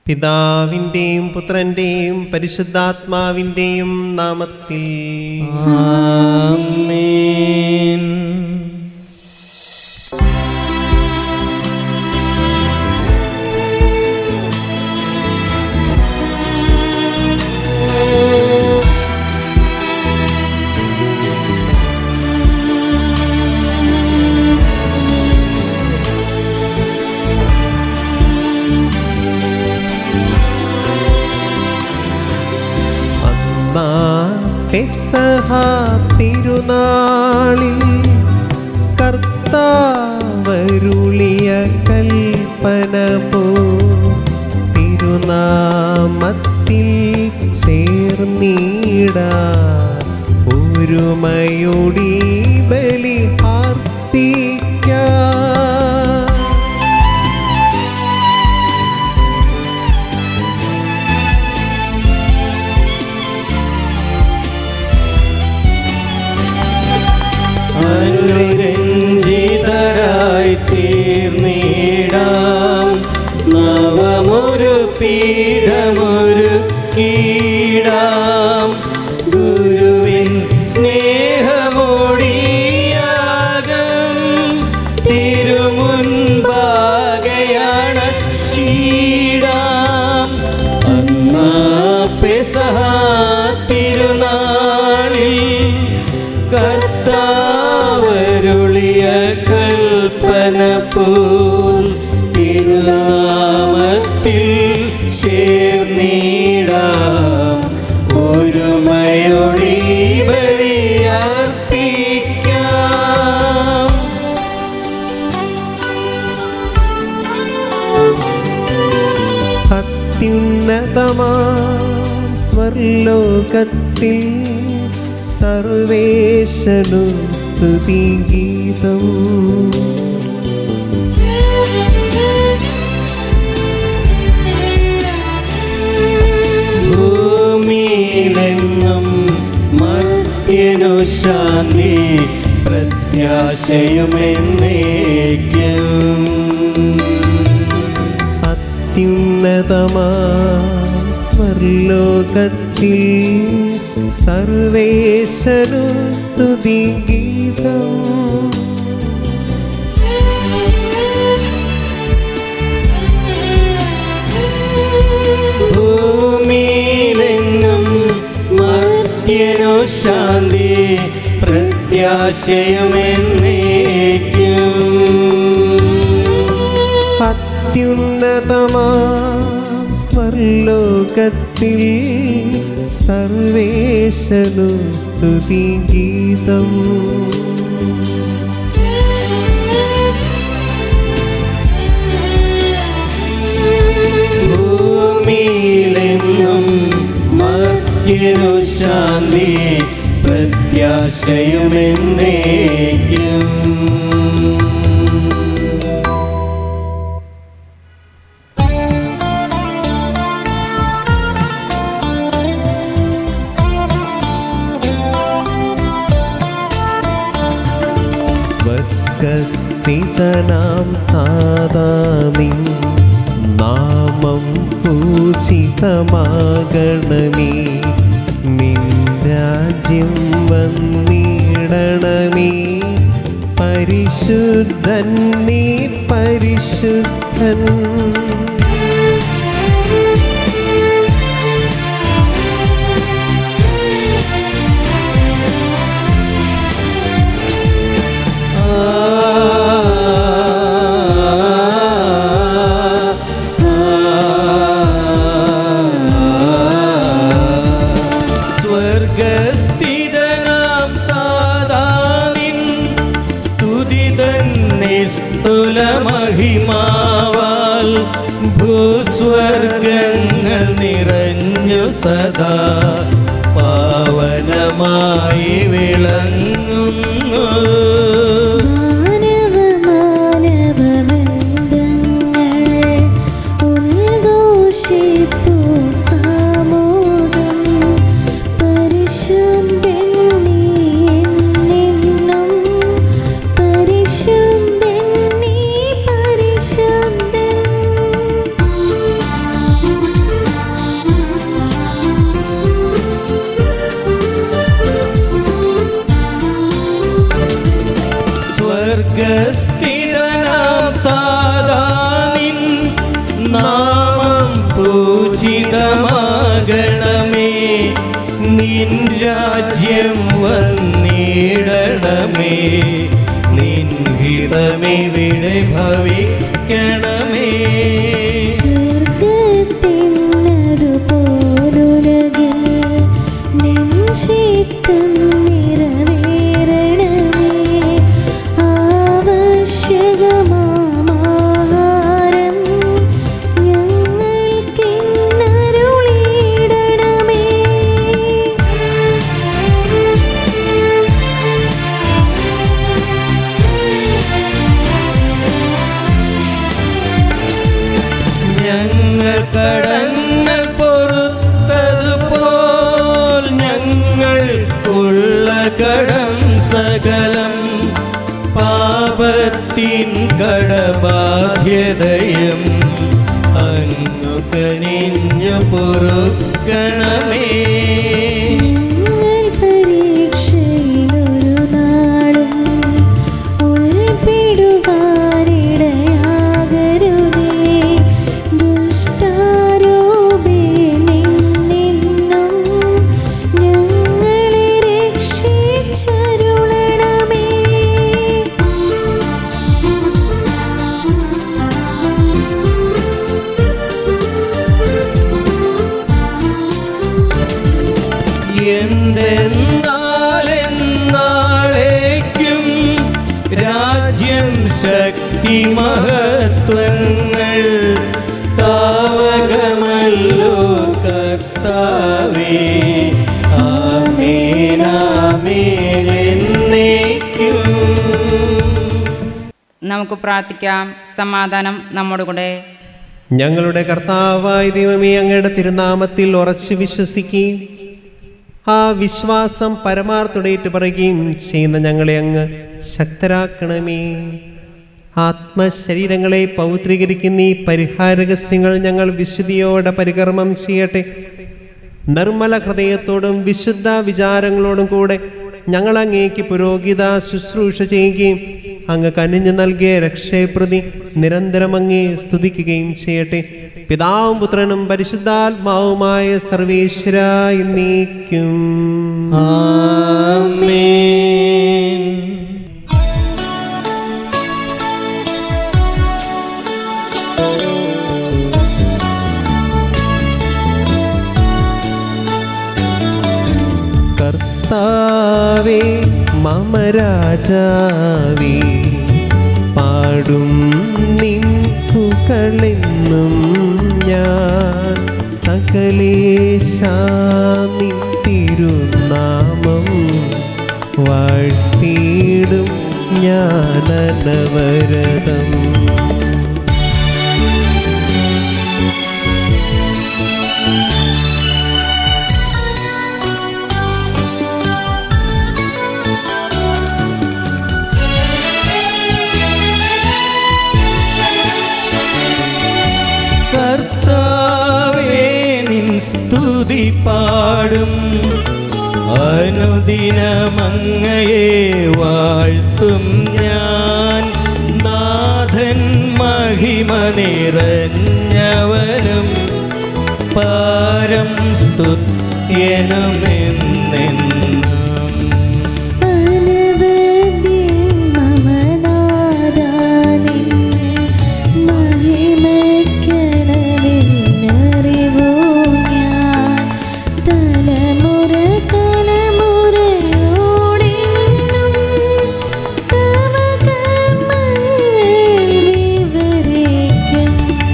പിതാവിൻ്റെയും പുത്രൻ്റെയും പരിശുദ്ധാത്മാവിൻ്റെയും നാമത്തിൽ ആമേൻ അന്നാ പെസഹ തിരുനാളിൽ കർത്താവരുളിയ കൽപ്പന പോ തിരുനാമത്തിൽ ചേർന്നീടാ ഒരുമയോടി ബലി അർപ്പിക്കാം അനുരഞ്ജിതരായി തീർന്നിടാം നവമൊരു പീഠമൊരു കീടാം ഗുരുവിൻ സ്നേഹമൊടിയാകം തിരുമുൻപാകയണച്ചീടാം അന്നാ പെസഹ തിരുനാളിൽ കർത്താവരുളിയ കൽപ്പന പോൽ തിരുനാമത്തിൽ ചേർന്നിടാം ഒരുമയൊടി ബലിയർപ്പിക്കാം അത്യുന്നതമാ സ്വർലോകത്തിൽ സർവേശനു സ്തുതിഗീതം ഭൂമിയിലെങ്ങും മർത്യനു ശാന്തി പ്രത്യാശയുമെന്നേക്കും അത്യുന്നതമാ സ്വർലോകത്തിൽ സർവേശനു സ്തുതിഗീതം ഭൂമിയിലെങ്ങും മർത്യനു ശാന്തി പ്രത്യാശയുമെന്നേക്കും അത്യുന്നതമാ സ്വർലോകത്തിൽ സർവേശനു സ്തുതിഗീതം ഭൂമിയിലെങ്ങും മർത്യനു ശാന്തി പ്രത്യാശയുമെന്നേക്കും സ്വർഗസ്ഥിതനാം താതാനിൻ നാമം പൂജിതമാകണമേ നിൻ രാജ്യം വന്നിടണമേ പരിശുദ്ധൻ നീ പരിശുദ്ധൻ സ്വർഗസ്ഥിതനാം താതാവിൻ സ്തുതി തന്നെ സ്തുല മഹിമാവാൽ ഭൂസ്വർഗങ്ങൾ നിറഞ്ഞു സദാ പാവനമായി വിളങ്ങുന്നു മാനവ മാനവ ബന്ധങ്ങൾ ഉദ്ഘോഷിപ്പു സാമോദം പരിശുദ്ധൻ നീ എന്നെന്നും പരിശുദ്ധൻ നീ പരിശുദ്ധൻ സ്വർഗസ്ഥിതനാം താതാനിൻ നാമം പൂജിതമാകണമേ നിൻ രാജ്യം വന്നിടണമേ നിൻ ഹിതമിവിടെ ഭവിക്കണമേ സ്വർഗത്തിനതുപോലുലകിൽ നെഞ്ചിത്തും നിറവേറണമേ ആവശ്യകമാഹാരം ഞങ്ങൾക്കിന്നരുളിയിടണമേ ഞങ്ങൾ കടങ്ങൾ പൊറുത്തതുപോൽ ഞങ്ങൾക്കുള്ള കടം സകലം പാപത്തിൻ കടബാധ്യതയും അങ്ങു കനിഞ്ഞു പൊറുക്കണമേ ഞങ്ങൾ പരീക്ഷയിലൊരു നാളും ഉൾപ്പെടുവാനിടയാകരുതേ ദുഷ്ടാരൂപേ നിന്നെന്നും ഞങ്ങളെ രക്ഷിച്ചരുളണമേ എന്തെന്നാലെന്നാളേക്കും രാജ്യം ശക്തി മഹത്വങ്ങൾ താവകമല്ലോ കർത്താവേ ആമേനാമേനെന്നേക്കും നമുക്ക് പ്രാർത്ഥിക്കാം സമാധാനം നമ്മുടെ കൂടെ ഞങ്ങളുടെ കർത്താവായ ദൈവമേ അങ്ങയുടെ തിരുനാമത്തിൽ ഉറച്ചു വിശ്വസിക്കുകയും ആ വിശ്വാസം പരമാർത്ഥതയേറ്റ് പറയുകയും ചെയ്യുന്ന ഞങ്ങളെ അങ്ങ് ശക്തരാക്കണമേ ആത്മശരീരങ്ങളെ പൗത്രീകരിക്കുന്ന ഈ പരിഹാരഹസ്യങ്ങൾ ഞങ്ങൾ വിശുദ്ധിയോടെ പരികർമ്മം ചെയ്യട്ടെ നിർമ്മല ഹൃദയത്തോടും വിശുദ്ധ വിചാരങ്ങളോടും കൂടെ ഞങ്ങൾ അങ്ങേക്ക് പുരോഹിത ശുശ്രൂഷ ചെയ്യുകയും അങ്ങ് കനിഞ്ഞു നൽകിയ രക്ഷയപ്രതി നിരന്തരം അങ്ങേ സ്തുതിക്കുകയും ചെയ്യട്ടെ പിതാവും പുത്രനും പരിശുദ്ധാത്മാവുമായ സർവേശ്വരായി നീക്കും ആമേൻ കർത്താവേ മമ രാജാവേ പാടും നിൻ പുകളെന്നും ഞാൻ സകലേശാ നിൻ തിരുനാമം വാഴ്ത്തിയിടും ഞാനനവരതം കർത്താവേ നിൻ സ്തുതി പാടും അനുദിനമങ്ങയെ വാഴ്ത്തും ഞാൻ നാഥൻ മഹിമ നിറഞ്ഞവനും പാരം സ്തുത്യനുമെന്നെന്നും അനവദ്യം മമനാദാനിൻ മഹിമയ്ക്കണമിന്നറിവോ ഞാൻ തലമുറ തലമുറയോടെന്നും തവ കർമ്മങ്ങൾ വിവരിക്കും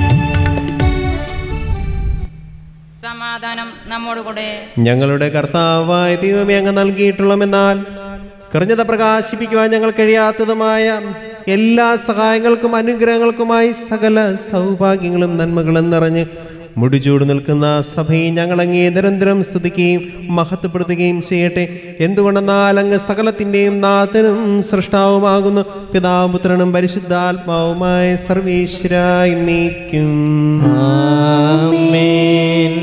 സമാധാനം നമ്മോട് കൂടെ ഞങ്ങളുടെ കർത്താവായ ദൈവമേ അങ്ങ് നൽകിയിട്ടുള്ളമെന്നാൽ കറിഞ്ഞത പ്രകാശിപ്പിക്കുവാൻ ഞങ്ങൾ കഴിയാത്തതുമായ എല്ലാ സഹായങ്ങൾക്കും അനുഗ്രഹങ്ങൾക്കുമായി സകല സൗഭാഗ്യങ്ങളും നന്മകളും നിറഞ്ഞ് മുടിചൂട് നിൽക്കുന്ന സഭയെ ഞങ്ങൾ അങ്ങേ നിരന്തരം സ്തുതിക്കുകയും മഹത്വപ്പെടുത്തുകയും ചെയ്യട്ടെ എന്തുകൊണ്ടെന്നാൽ അങ്ങ് സകലത്തിൻ്റെയും നാഥനും സൃഷ്ടാവുമാകുന്നു പിതാപുത്രനും പരിശുദ്ധാത്മാവുമായ സർവേശ്വരായി നീക്കും ആമേൻ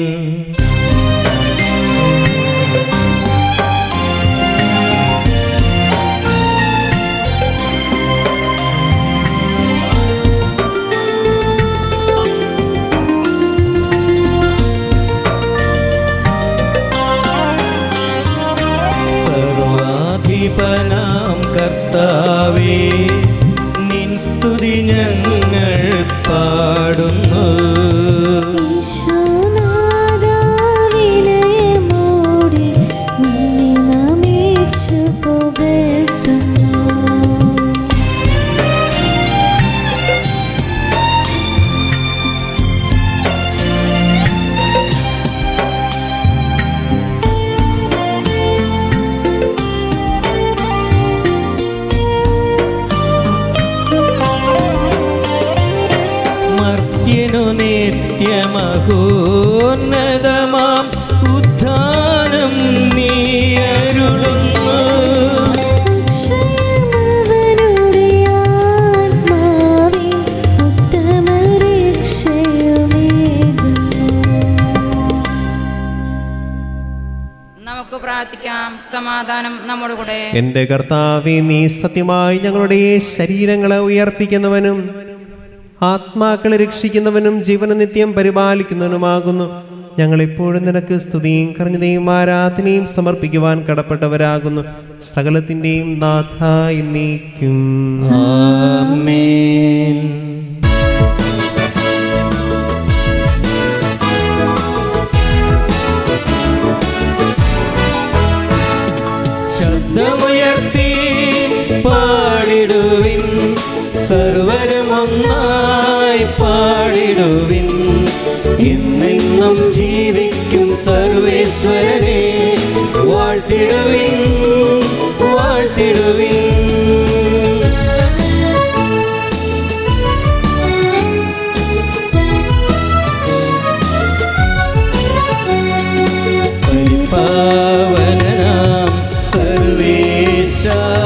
മഹീപനാം കർത്താവേ നിൻ സ്തുതി ഞങ്ങൾ പാടുന്നു ഈശോനാഥാ വിനയമോടെ നിന്നെ നമിച്ചു പുകഴ്ത്തുന്നു മർത്യനു നിത്യമഹോന്നതമാം ഉദ്ധാനം നീ അരുളുന്നു അക്ഷയമവനുടെ ആത്മാവിൻ ഉത്തമ രക്ഷയുമേകുന്നു നമുക്ക് പ്രാർത്ഥിക്കാം സമാധാനം നമ്മുടെ കൂടെ എന്റെ കർത്താവെ നീ സത്യമായി ഞങ്ങളുടെ ശരീരങ്ങളെ ഉയർപ്പിക്കുന്നവനും ആത്മാക്കളെ രക്ഷിക്കുന്നവനും ജീവന നിത്യം പരിപാലിക്കുന്നവനുമാകുന്നു ഞങ്ങൾ എപ്പോഴും നിനക്ക് സ്തുതിയും കറിഞ്ഞതയും ആരാധനയും സമർപ്പിക്കുവാൻ കടപ്പെട്ടവരാകുന്നു സകലത്തിൻ്റെയും നാഥ എന്നീക്കും ആമേൻ ശബ്ദമുയർത്തി പാടിടുവിൻ സർവരമൊന്നായി പാടിടുവിൻ എന്നെന്നും ജീവിക്കും സർവേശ്വരനെ വാഴ്ത്തിടുവിൻ വാഴ്ത്തിടുവിൻ പരിപാവനാം സർവേശ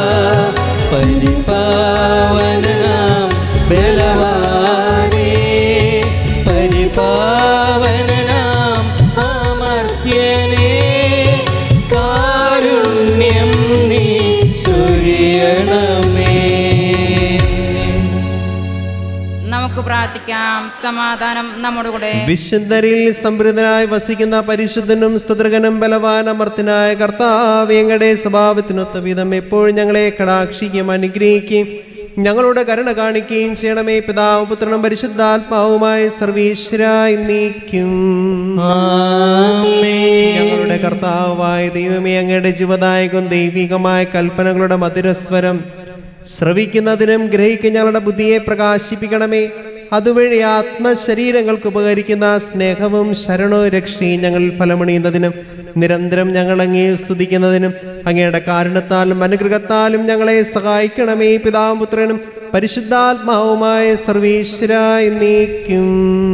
പരിപാവനാം ബലവാനേ പരിപാവനാം അമർത്യനേ കാരുണ്യം നീ ചൊരിയണമേ നമുക്ക് പ്രാർത്ഥിക്കാം സമാധാനം നമ്മുടെ കൂടെ വിശുദ്ധരിൽ സംപ്രീതനായി വസിക്കുന്ന പരിശുദ്ധനും സ്തുതൃകനും ബലവാൻ അമർത്തനായ കർത്താവ് ഞങ്ങളുടെ സ്വഭാവത്തിനൊത്ത വിധം എപ്പോഴും ഞങ്ങളെ കടാക്ഷിക്കുകയും അനുഗ്രഹിക്കുകയും ഞങ്ങളുടെ കരുണ കാണിക്കുകയും ചെയ്യണമേ പിതാവ് പുത്രനും പരിശുദ്ധാത്മാവുമായ സർവീശ്വരായി നീക്കും ഞങ്ങളുടെ കർത്താവായ ദൈവമേ അങ്ങയുടെ ജീവദായകം ദൈവികമായ കൽപ്പനകളുടെ മധുരസ്വരം ശ്രവിക്കുന്നതിനും ഗ്രഹിക്കുന്ന ഞങ്ങളുടെ ബുദ്ധിയെ പ്രകാശിപ്പിക്കണമേ അതുവഴി ആത്മശരീരങ്ങൾക്ക് ഉപകരിക്കുന്ന സ്നേഹവും ശരണവും രക്ഷയും ഞങ്ങൾ ഫലമണിയുന്നതിനും നിരന്തരം ഞങ്ങൾ അങ്ങേ സ്തുതിക്കുന്നതിനും അങ്ങയുടെ കാരണത്താലും അനുഗ്രഹത്താലും ഞങ്ങളെ സഹായിക്കണമേ പിതാവും പുത്രനും പരിശുദ്ധാത്മാവുമായ സർവീശ്വരായി നീക്കും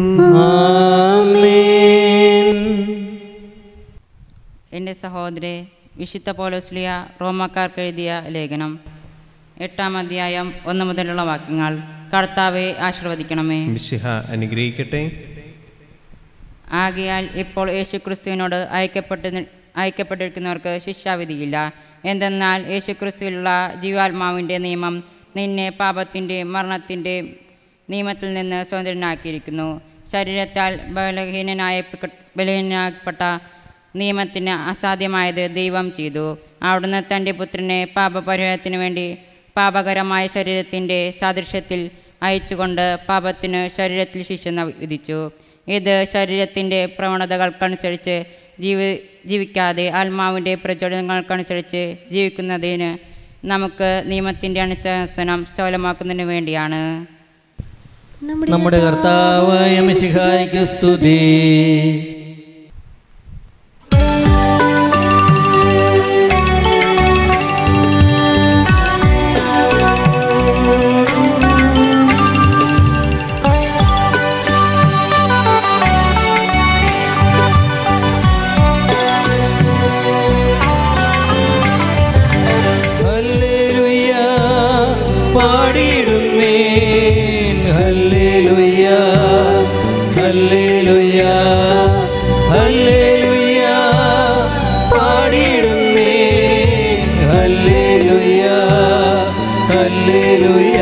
എൻ്റെ സഹോദരെ വിശുദ്ധ പോലോസ്ലിയ റോമക്കാർക്ക് എഴുതിയ ലേഖനം എട്ടാം അധ്യായം ഒന്ന് മുതലുള്ള വാക്യങ്ങൾ കർത്താവെ ആശീർവദിക്കണമേ മിശിഹ അനുഗ്രഹിക്കട്ടെ ആകയാൽ ഇപ്പോൾ യേശുക്രിസ്തുവിനോട് അയക്കപ്പെട്ട് അയക്കപ്പെട്ടിരിക്കുന്നവർക്ക് ശിക്ഷാവിധിയില്ല എന്തെന്നാൽ യേശുക്രിസ്തുവിലുള്ള ജീവാത്മാവിൻ്റെ നിയമം നിന്നെ പാപത്തിൻ്റെ മരണത്തിൻ്റെ നിയമത്തിൽ നിന്ന് സ്വതന്ത്രനാക്കിയിരിക്കുന്നു ശരീരത്താൽ ബലഹീനനായ ബലഹീനപ്പെട്ട നിയമത്തിന് അസാധ്യമായത് ദൈവം ചെയ്തു അവിടുന്ന് തൻ്റെ പുത്രനെ പാപപരിഹാരത്തിനു വേണ്ടി പാപകരമായ ശരീരത്തിൻ്റെ സാദൃശ്യത്തിൽ അയച്ചുകൊണ്ട് പാപത്തിന് ശരീരത്തിൽ ശിക്ഷ ന- വിധിച്ചു ഇത് ശരീരത്തിൻ്റെ പ്രവണതകൾക്കനുസരിച്ച് ജീവി ജീവിക്കാതെ ആത്മാവിൻ്റെ പ്രചോദനങ്ങൾക്കനുസരിച്ച് ജീവിക്കുന്നതിന് നമുക്ക് നിയമത്തിൻ്റെ അനുശാസനം സഫലമാക്കുന്നതിന് വേണ്ടിയാണ് നമ്മുടെ കർത്താവായ മിശിഹായ്ക്ക് സ്തുതി ഹല്ലേലൂയ പാടിയിടുന്നേൻ ഹല്ലേലൂയ ഹല്ലേലൂയ ഹല്ലേലൂയ പാടിയിടുന്നേൻ ഹല്ലേലൂയ ഹല്ലേലൂയ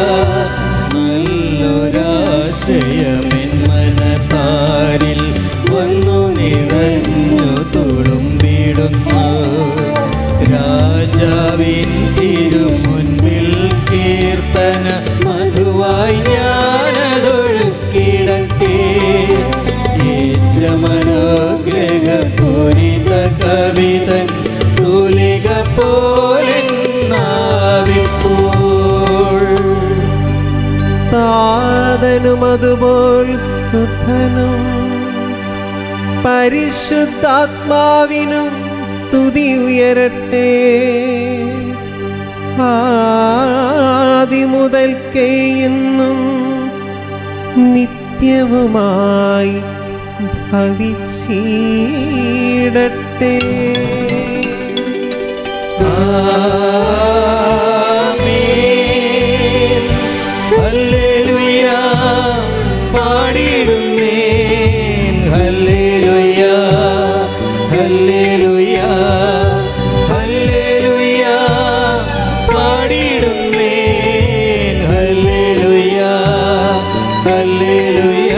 നല്ലൊരാശയമെൻ മനത്താരിൽ വന്നു നിറഞ്ഞു തുളുമ്പിടുന്നു രാജാവിൻ താതനും അതുപോൽ സുധനും പരിശുദ്ധാത്മാവിനും സ്തുതി ഉയരട്ടെ ആദിമുതൽക്കേ എന്നും നിത്യവുമായി ഭവിച്ചിടട്ടെ ആമേൻ. ഹല്ലേലൂയ. പാടിയിടുന്നേൻ. ഹല്ലേലൂയ. ഹല്ലേലൂയ. ഹല്ലേലൂയ. പാടിയിടുന്നേൻ. ഹല്ലേലൂയ. ഹല്ലേലൂയ.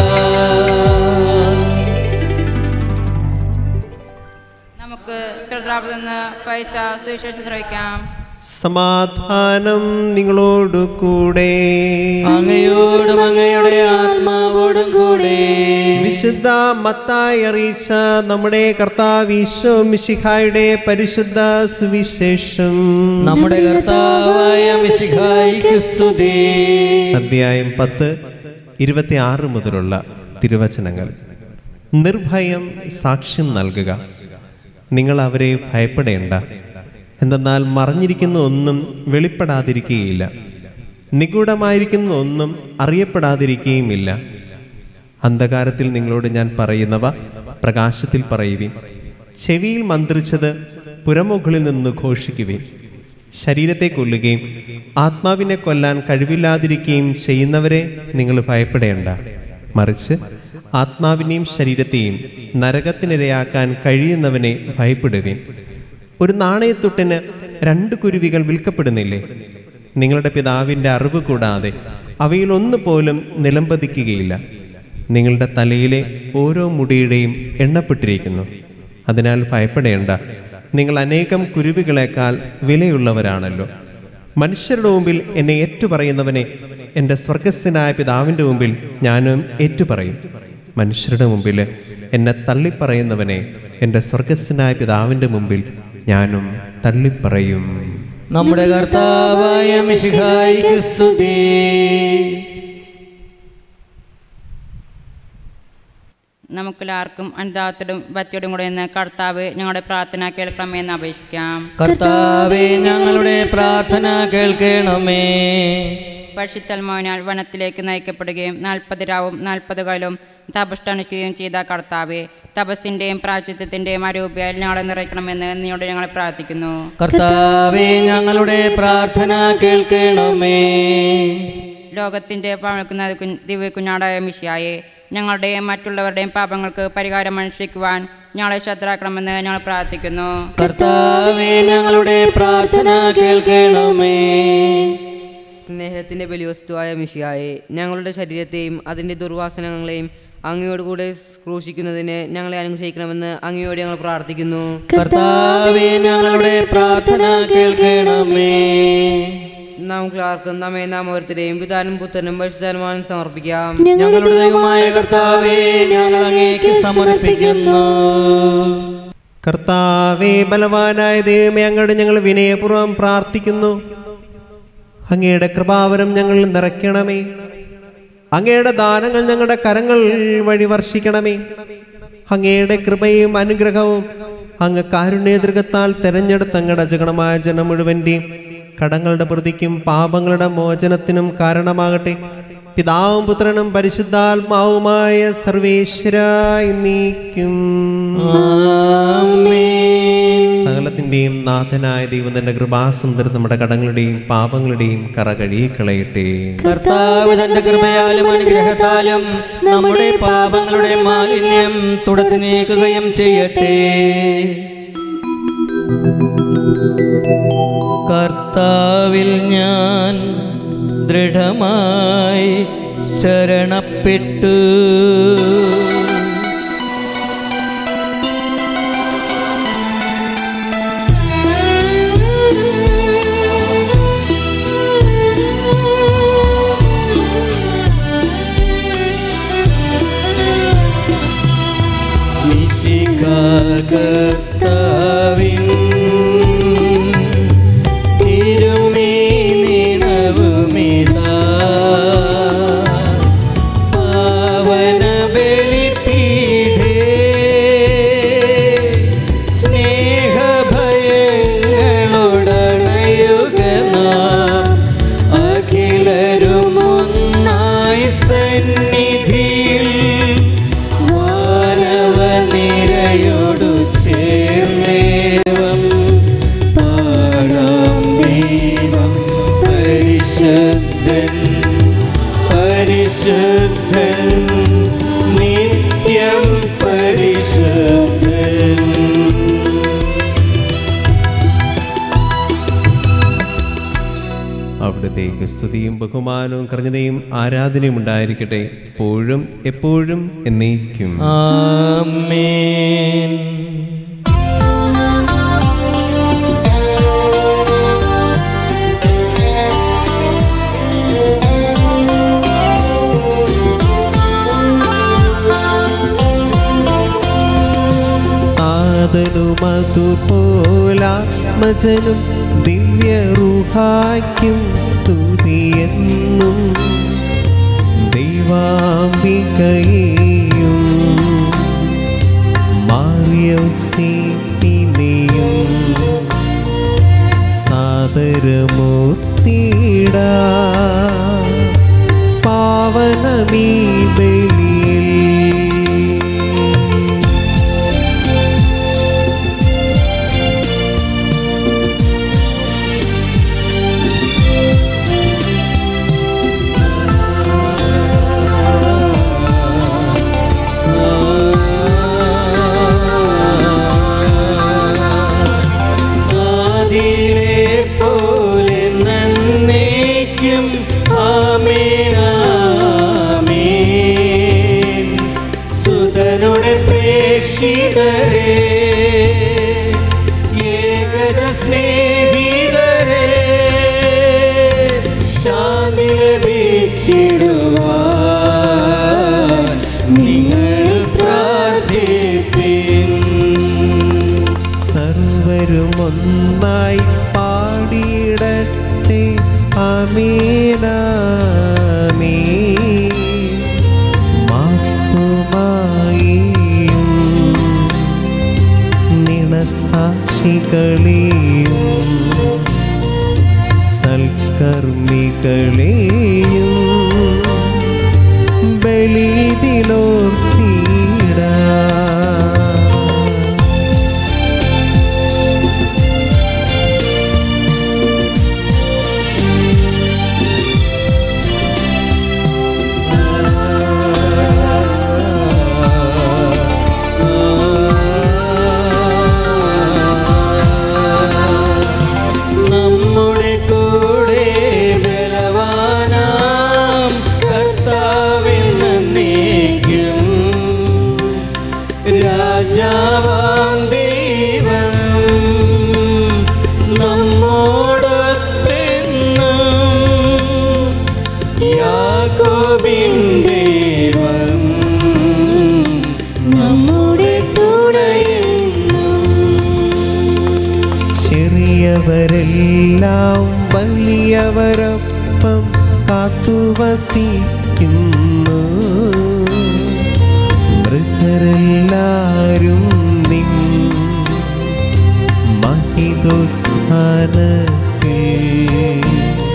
നമുക്ക് ശ്രദ്ധാപത്തിൽ നിന്ന് പൈസ സുവിശേഷം ശ്രവിക്കാം സമാധാനം നിങ്ങളോടു കൂടെ അങ്ങയോടും അങ്ങയുടെ ആത്മാവോടും കൂടെ വിശുദ്ധ മത്തായി അറിയിച്ച നമ്മുടെ കർത്താവ് ഈശോ മിശിഹായുടെ പരിശുദ്ധ സുവിശേഷം നമ്മുടെ കർത്താവായ മിശിഹായിക്ക് സ്തുതി അധ്യായം പത്ത് ഇരുപത്തിയാറ് മുതലുള്ള തിരുവചനങ്ങൾ നിർഭയം സാക്ഷ്യം നൽകുക നിങ്ങൾ അവരെ ഭയപ്പെടേണ്ട എന്തെന്നാൽ മറഞ്ഞിരിക്കുന്ന ഒന്നും വെളിപ്പെടാതിരിക്കുകയില്ല നിഗൂഢമായിരിക്കുന്ന ഒന്നും അറിയപ്പെടാതിരിക്കുകയുമില്ല അന്ധകാരത്തിൽ നിങ്ങളോട് ഞാൻ പറയുന്നവ പ്രകാശത്തിൽ പറയുവിൻ ചെവിയിൽ മന്ത്രിച്ചത് പുറമുകളിൽ നിന്ന് ഘോഷിക്കുവിൻ ശരീരത്തെ കൊല്ലുകയും ആത്മാവിനെ കൊല്ലാൻ കഴിവില്ലാതിരിക്കുകയും ചെയ്യുന്നവരെ നിങ്ങൾ ഭയപ്പെടേണ്ട മറിച്ച് ആത്മാവിനെയും ശരീരത്തെയും നരകത്തിനിരയാക്കാൻ കഴിയുന്നവനെ ഭയപ്പെടുവിൻ ഒരു നാണയത്തുട്ടിന് രണ്ട് കുരുവികൾ വിൽക്കപ്പെടുന്നില്ലേ നിങ്ങളുടെ പിതാവിൻ്റെ അറിവ് കൂടാതെ അവയിൽ ഒന്ന് പോലും നിലംപതിക്കുകയില്ല നിങ്ങളുടെ തലയിലെ ഓരോ മുടിയുടെയും എണ്ണപ്പെട്ടിരിക്കുന്നു അതിനാൽ ഭയപ്പെടേണ്ട നിങ്ങൾ അനേകം കുരുവികളെക്കാൾ വിലയുള്ളവരാണല്ലോ മനുഷ്യരുടെ മുമ്പിൽ എന്നെ ഏറ്റുപറയുന്നവനെ എൻ്റെ സ്വർഗസ്ഥനായ പിതാവിൻ്റെ മുമ്പിൽ ഞാനും ഏറ്റുപറയും മനുഷ്യരുടെ മുമ്പിൽ എന്നെ തള്ളിപ്പറയുന്നവനെ എൻ്റെ സ്വർഗസ്ഥനായ പിതാവിൻ്റെ മുമ്പിൽ ഞാനും തള്ളിപ്പറയും നമ്മുടെ കർത്താവായ മിശിഹായിക്ക് സ്തുതി നമുക്കെല്ലാവർക്കും അനുദാഹത്തോടും ഭക്തിയോടും കൂടെ നിന്ന് കർത്താവ് ഞങ്ങളുടെ പ്രാർത്ഥന കേൾക്കണമെന്ന് അപേക്ഷിക്കാം കർത്താവെ ഞങ്ങളുടെ പ്രാർത്ഥന കേൾക്കണമേ പരിശുദ്ധൽമോനാൽ വനത്തിലേക്ക് നയിക്കപ്പെടുകയും നാൽപ്പത് രാവും നാൽപ്പത് കാലവും തപഷ്ടനുഷ്ഠിക്കുകയും ചെയ്ത കർത്താവെ തപസ്സിൻ്റെയും പ്രാചിത്വത്തിൻ്റെയും അരൂപയാൽ ഞങ്ങളെ നിറയ്ക്കണമെന്ന് നിന്നോട് ഞങ്ങൾ പ്രാർത്ഥിക്കുന്നു കർത്താവെ ഞങ്ങളുടെ പ്രാർത്ഥന കേൾക്കണമേ ലോകത്തിൻ്റെ പാവക്കുന്ന ദിവ്യ കുഞ്ഞാടായ മിശിയായെ ഞങ്ങളുടെയും മറ്റുള്ളവരുടെയും പാപങ്ങൾക്ക് പരിഹാരം അനുഷ്ഠിക്കുവാൻ ഞങ്ങളെ ശ്രദ്ധരാക്കണമെന്ന് ഞങ്ങൾ പ്രാർത്ഥിക്കുന്നു കർത്താവെ ഞങ്ങളുടെ പ്രാർത്ഥന കേൾക്കണമേ സ്നേഹത്തിൻ്റെ ബലിവസ്തുവായ മിഷിയായെ ഞങ്ങളുടെ ശരീരത്തെയും അതിൻ്റെ ദുർവാസനങ്ങളെയും അങ്ങയോട് കൂടെ ക്രൂശിക്കുന്നതിന് ഞങ്ങളെ അനുഗ്രഹിക്കണമെന്ന് അങ്ങയോട് ഞങ്ങൾ പ്രാർത്ഥിക്കുന്നു കർത്താവെ ഞങ്ങളുടെ പ്രാർത്ഥന കേൾക്കണമേ നമുക്ക് ആർക്കും നമ്മെ നാം ഓരോരുത്തരെയും പിതാനും പുത്രനും പരിശുദ്ധാനുമാനും സമർപ്പിക്കാം ഞങ്ങളുടെ ദൈവമായ കർത്താവെ ഞങ്ങൾ അങ്ങേക്ക് സമർപ്പിക്കുന്നു കർത്താവേ ബലവാനായ ദൈവമേ അങ്ങോട്ട് ഞങ്ങൾ വിനയപൂർവ്വം പ്രാർത്ഥിക്കുന്നു അങ്ങയുടെ കൃപാവരം ഞങ്ങൾ നിറയ്ക്കണമേ അങ്ങയുടെ ദാനങ്ങൾ ഞങ്ങളുടെ കരങ്ങൾ വഴി വർഷിക്കണമേ അങ്ങയുടെ കൃപയും അനുഗ്രഹവും അങ്ങ് കാരുണ്യതൃകത്താൽ തെരഞ്ഞെടുത്ത അങ്ങയുടെ അജഗണമായ ജനം മുഴുവൻ്റെയും കടങ്ങളുടെ പ്രതിക്കും പാപങ്ങളുടെ മോചനത്തിനും കാരണമാകട്ടെ പിതാവും പുത്രനും പരിശുദ്ധാത്മാവുമായ സർവേശ്വരായി നീക്കും ആമേൻ. സകലത്തിന്റെയും നാഥനായ ദൈവം തന്റെ കൃപാസമുദ്രം നമ്മുടെ കടങ്ങളുടെയും പാപങ്ങളുടെയും കറ കഴുകിക്കളയട്ടെ കർത്താവ് തന്റെ കൃപയാലും അനുഗ്രഹത്താലും നമ്മുടെ പാപങ്ങളുടെ മാലിന്യം തുടച്ചു നീക്കുകയും ചെയ്യട്ടെ കർത്താവിൽ ഞാൻ ദൃഢമായി ശരണപ്പെട്ടു കർത്താവിൻ തിരുമേനിണവുമിതാ നാം അഖിലരുമൊന്നായി സന്നിധിയിൽ വാനവ നിരയോടു ചേർന്നേവം പാടാം ദൈവം പരിശുദ്ധൻ പരിശുദ്ധൻ നിത്യം പരിശുദ്ധൻ അവിടുത്തേക്ക് സ്തുതിയും ബഹുമാനവും കൃതയും ആരാധനയും ഉണ്ടായിരിക്കട്ടെ എപ്പോഴും എപ്പോഴും എന്നേക്കും ആമേൻ താതനുമതുപോലാത്മജനും ദിവ്യറുഹായ്ക്കും സ്തുതിയെന്നും ദൈവാംബികയെയും മാറിയോസേപ്പിനെയും സാദരമൂർത്തിട പാവനമീ ബലിയിൽ ആദിയിലെ പോലെ നന്നേക്കും ആമേൻ ആമേൻ സുതനുടെ പ്രേക്ഷിതരെ ഏകജ സ്നേഹിതരെ ശാന്തി ലഭിച്ചിടുവാൻ നിങ്ങൾ പ്രാർത്ഥിപ്പിൻ സർവരും ഒന്നായി പാടിയിടട്ടെ അമീനാമീ മാപ്പുമായിയും നിണസാക്ഷികളെയും സൽക്കർമ്മികളെയും ബലിതിലോർത്തിട നമ്മുടെ കൂടെ ബലവാനാം കർത്താവെന്ന് നീക്കും രാജാവാം ദൈവം നമ്മോടൊത്തെന്നും യാക്കോബിൻ ദൈവം നമ്മുടെ കൂടെയെന്നും ചെറിയവരെല്ലാം വലിയവരൊപ്പം കാത്തുവസിക്കുന്നു മൃഗരെല്ലാരും നിൻ മഹിതോത്ഥാനത്തിൽ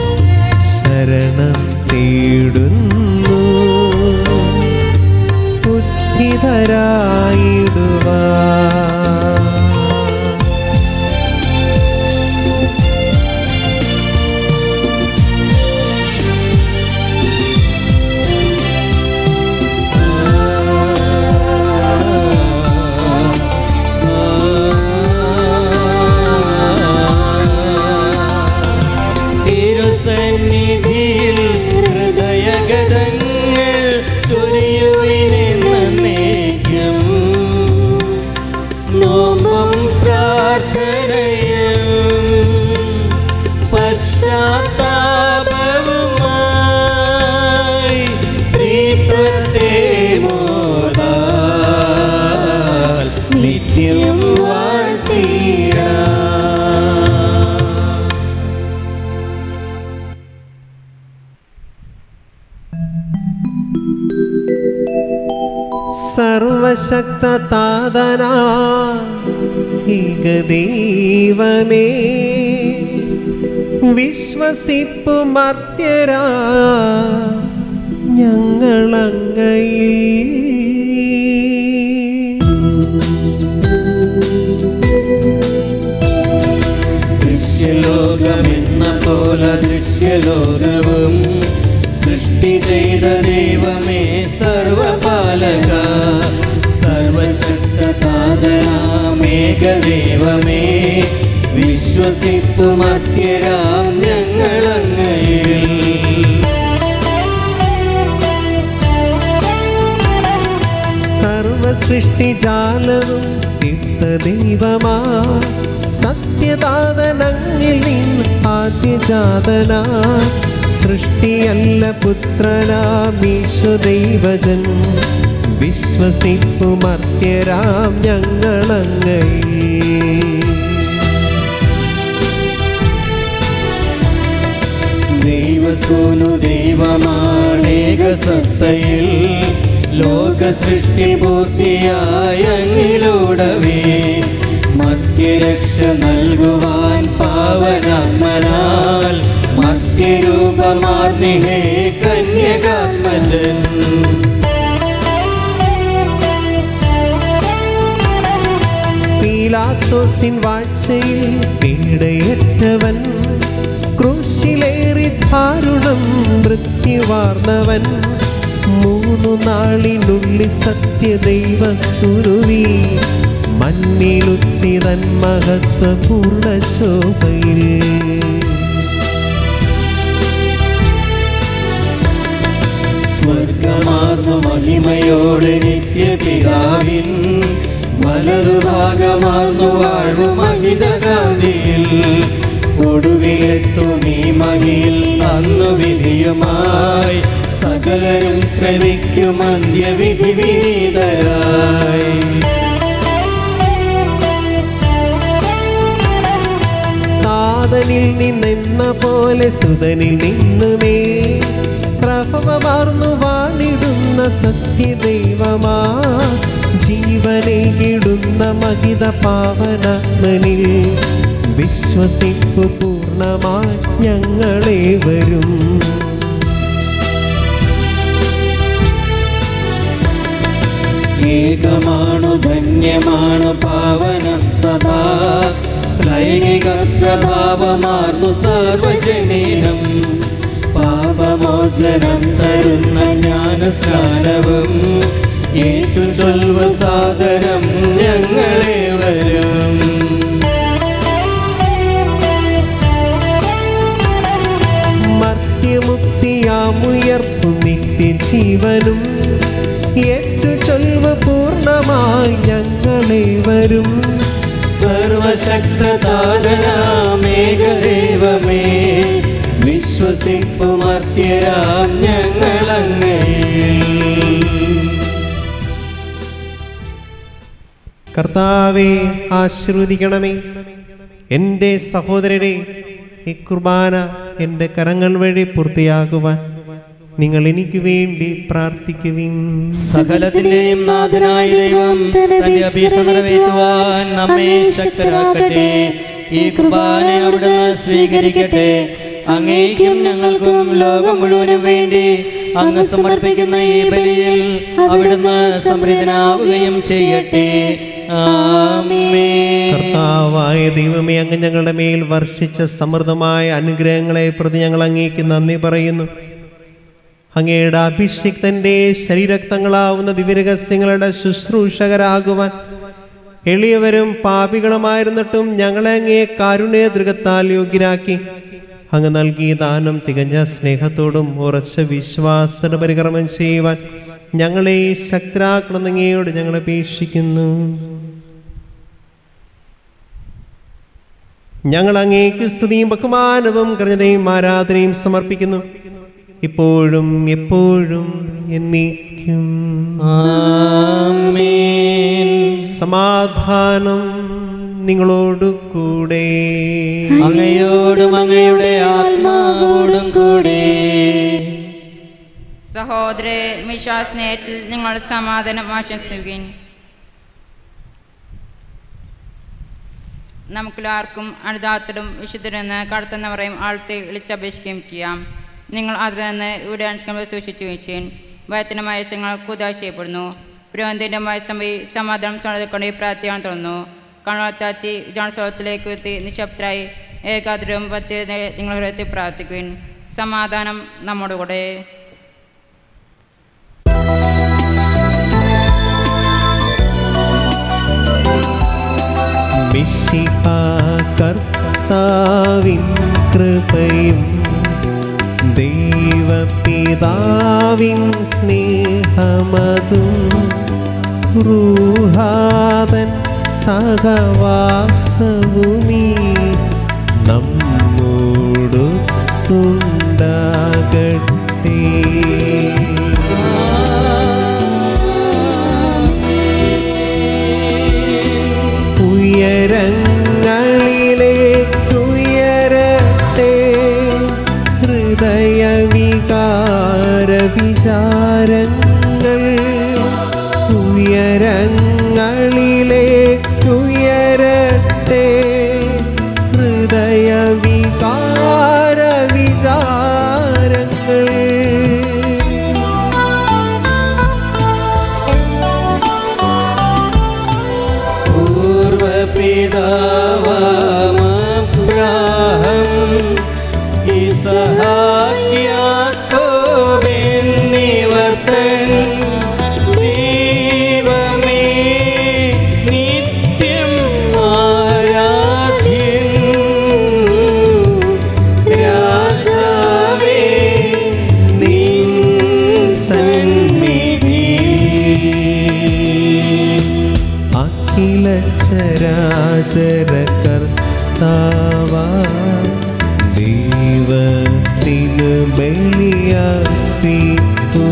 ശരണം തേടുന്നു ബുദ്ധിധരായിടുവാ തിരുസന്നിധിയിൽ ഹൃദയഗതങ്ങൾ ചൊരിയുവിനെ നന്നേക്കും നോമ്പും പ്രാർത്ഥനയും പശ്ചാത്താപവുമായി പ്രീത്വത്തെ മോദാൽ നിത്യം വാഴ്ത്തിടാം സർവശക്ത താതനാ ഏകദൈവമേ വിശ്വസിപ്പു മർത്യരാ ഞങ്ങളങ്ങയിൽ ദൃശ്യലോകമെന്ന പോലെ ദൃശ്യലോകവും സൃഷ്ടി ചെയ്ത ദൈവമേ സർവപാലക സർവശക്തനാമേകദൈവമേ വിശ്വസിപ്പു മധ്യരാം ഞങ്ങളങ്ങയിൽ സർവസൃഷ്ടിജാലവും തീർത്ത ദൈവമാ സത്യദാതനങ്ങിൽ നിന്ന് ആദ്യജാതനാ സൃഷ്ടിയല്ല പുത്രനാമീശു ദൈവജൻ വിശ്വസിപ്പു മർത്യരാം ഞങ്ങളങ്ങയിൽ ദൈവസൂനു ദൈവമാണേക സത്തയിൽ ലോക സൃഷ്ടി പൂർത്തിയായ അങ്ങിലൂടവേ മധ്യരക്ഷ നൽകുവാൻ പാവനാത്മനാൽ മധ്യരൂപമാർന്നിഹേ കന്യകാത്മജൻ പീലാത്തോസിൻ വാഴ്ചയിൽ പീഡയേറ്റവൻ ക്രൂശിലേറി ദാരുണം മൃത്യുവാർന്നവൻ മൂന്നു നാളിനുള്ളിൽ സത്യദൈവ സുരുവി മണ്ണിലുത്തിതൻ മഹത്വപൂർണ്ണ ശോഭയിൽ സ്വർഗമാർന്ന മഹിമയോടെ നിത്യപിതാവിൻ വലതുഭാഗമാർന്നു വാഴും മഹിതകാന്തിയിൽ ഒടുവിലെത്തും ഈ മഹിയിൽ അന്നു വിധിയുമായി സകലരും ശ്രമിക്കും അന്ത്യവിധി വിനീതരായി താതനിൽ നിന്നെന്ന പോലെ സുതനിൽ നിന്നുമേ പ്രഭവമാർന്നു വാണിടുന്ന സത്യദൈവമാ ജീവനെ കിടുന്ന മഹിത പാവനാത്മനിൽ വിശ്വസിപ്പു പൂർണ്ണമായി ഞങ്ങളെ വരും ഏകമാണു ധന്യമാണു പാവനം സദാ ശ്ലൈകിക പ്രഭാവമാർന്നു സർവജനീനം പാപമോചനം തരുന്ന ജ്ഞാനസ്നാനവും ഏറ്റു ചൊൽവ സാദരം ഞങ്ങളെ വരും മർത്യമുക്തിയാമുയർപ്പും നിത്യജീവനും ഏറ്റു ചൊൽവ പൂർണ്ണമായി ഞങ്ങളെ വരും സർവശക്തതാതനാമേകദൈവമേ വിശ്വസിപ്പുമർത്യരാം ഞങ്ങളങ്ങയിൽ കർത്താവെ ആശീർവദിക്കണമേ എൻ്റെ സഹോദരരെ ഈ കുർബാന എൻ്റെ കരങ്ങൾ വഴി പൂർത്തിയാകുവാൻ നിങ്ങൾ എനിക്ക് വേണ്ടി പ്രാർത്ഥിക്കുവിൻ സകലത്തിന്റെയും നാഥനായ ദൈവം തന്റെ അഭീഷ്ട നിറവേറ്റുവാൻ നമ്മെ ശക്തരാക്കട്ടെ ഈ കുർബാന അവിടുന്ന് സ്വീകരിക്കട്ടെ അങ്ങേക്കും ഞങ്ങൾക്കും ലോകം മുഴുവനും വേണ്ടി അങ്ങ് സമർപ്പിക്കുന്ന ഈ ബലിയിൽ അവിടുന്ന് സമൃദ്ധനാവുകയും ചെയ്യട്ടെ ആമേൻ കർത്താവായ ദൈവമേ അങ്ങ് ഞങ്ങളുടെ മേൽ വർഷിച്ച സമൃദ്ധമായ അനുഗ്രഹങ്ങളെ പ്രതി ഞങ്ങൾ അങ്ങേക്ക് നന്ദി പറയുന്നു അങ്ങയുടെ അഭിഷിക്തന്റെ ശരീരക്തങ്ങളാവുന്ന ദിവ്യരഹസ്യങ്ങളുടെ ശുശ്രൂഷകരാകുവാൻ എളിയവരും പാപികളുമായിരുന്നിട്ടും ഞങ്ങളെ അങ്ങേ കാരുണ്യ ദൃഗത്താൽ യോഗ്യരാക്കി അങ്ങ് നൽകിയ ദാനം തികഞ്ഞ സ്നേഹത്തോടും ഉറച്ച വിശ്വാസത്തിന് പരിക്രമം ചെയ്യുവാൻ ഞങ്ങളെ ശക്തരാക്കണമെന്നങ്ങയോട് ഞങ്ങൾ അപേക്ഷിക്കുന്നു ഞങ്ങൾ അങ്ങേക്ക് സ്തുതിയും ബഹുമാനവും കരുണയും ആരാധനയും സമർപ്പിക്കുന്നു ഇപ്പോഴും എപ്പോഴും എന്നേക്കും ആമേൻ സമാധാനം നിങ്ങളോടു കൂടെ അങ്ങയോടും അങ്ങയുടെ ആത്മാവോടും കൂടെ സഹോദരെ വിശ്വാസനേയത്തിൽ നിങ്ങൾ സമാധാനം ആശംസിക്കുകയും നമുക്കെല്ലാവർക്കും അനുദാത്തരും വിശുദ്ധരെന്ന് കടത്തുന്നവരെയും ആഴ്ത്തി വിളിച്ചപേക്ഷിക്കുകയും ചെയ്യാം നിങ്ങൾ അതിൽ നിന്ന് ഇവിടെ അനുഷ്ഠിക്കുമ്പോൾ സൂക്ഷിച്ചു വെച്ചേൻ ഭയത്തിൻ്റെ മത്സ്യങ്ങൾ കുതാ ചെയ്യപ്പെടുന്നു പുരോഹിതൻ്റെ മത്സ്യമി സമാധാനം സ്വന്തക്കൊണ്ട് പ്രാർത്ഥിക്കാൻ തുറന്നു കണ്ണത്താത്തി ജോൺസോളത്തിലേക്ക് എത്തി നിശബ്ദരായി ഏകാഗ്രവും പത്തി നിങ്ങൾ ഹൃദയത്തിൽ പ്രാർത്ഥിക്കുവിൻ സമാധാനം നമ്മുടെ കൂടെ മിശിഹ കർത്താവിൻ കൃപയും ദൈവപിതാവിൻ സ്നേഹമതും റൂഹാതൻ സഹവാസവുമീ നമ്മോടൊത്തുണ്ടാകട്ടെ ഉയരങ്ങളിലേക്കുയരട്ടെ ഹൃദയവികാര വിചാരങ്ങൾ ഉയരങ്ങളിലേക്കുയരട്ടെ ഹൃദയവികാര വിചാരങ്ങൾ പൂർവപിതാവാമബ്രാഹം ഇസഹാക്യാക്കോബെന്നിവർത്തൻ ദൈവമേ നിത്യം ആരാധ്യൻ രാജാവേ നിൻ സന്നിധിയിൽ അഖില ചരാചര കർത്താവ ദൈവത്തിനു ബലിയർപ്പിപ്പൂ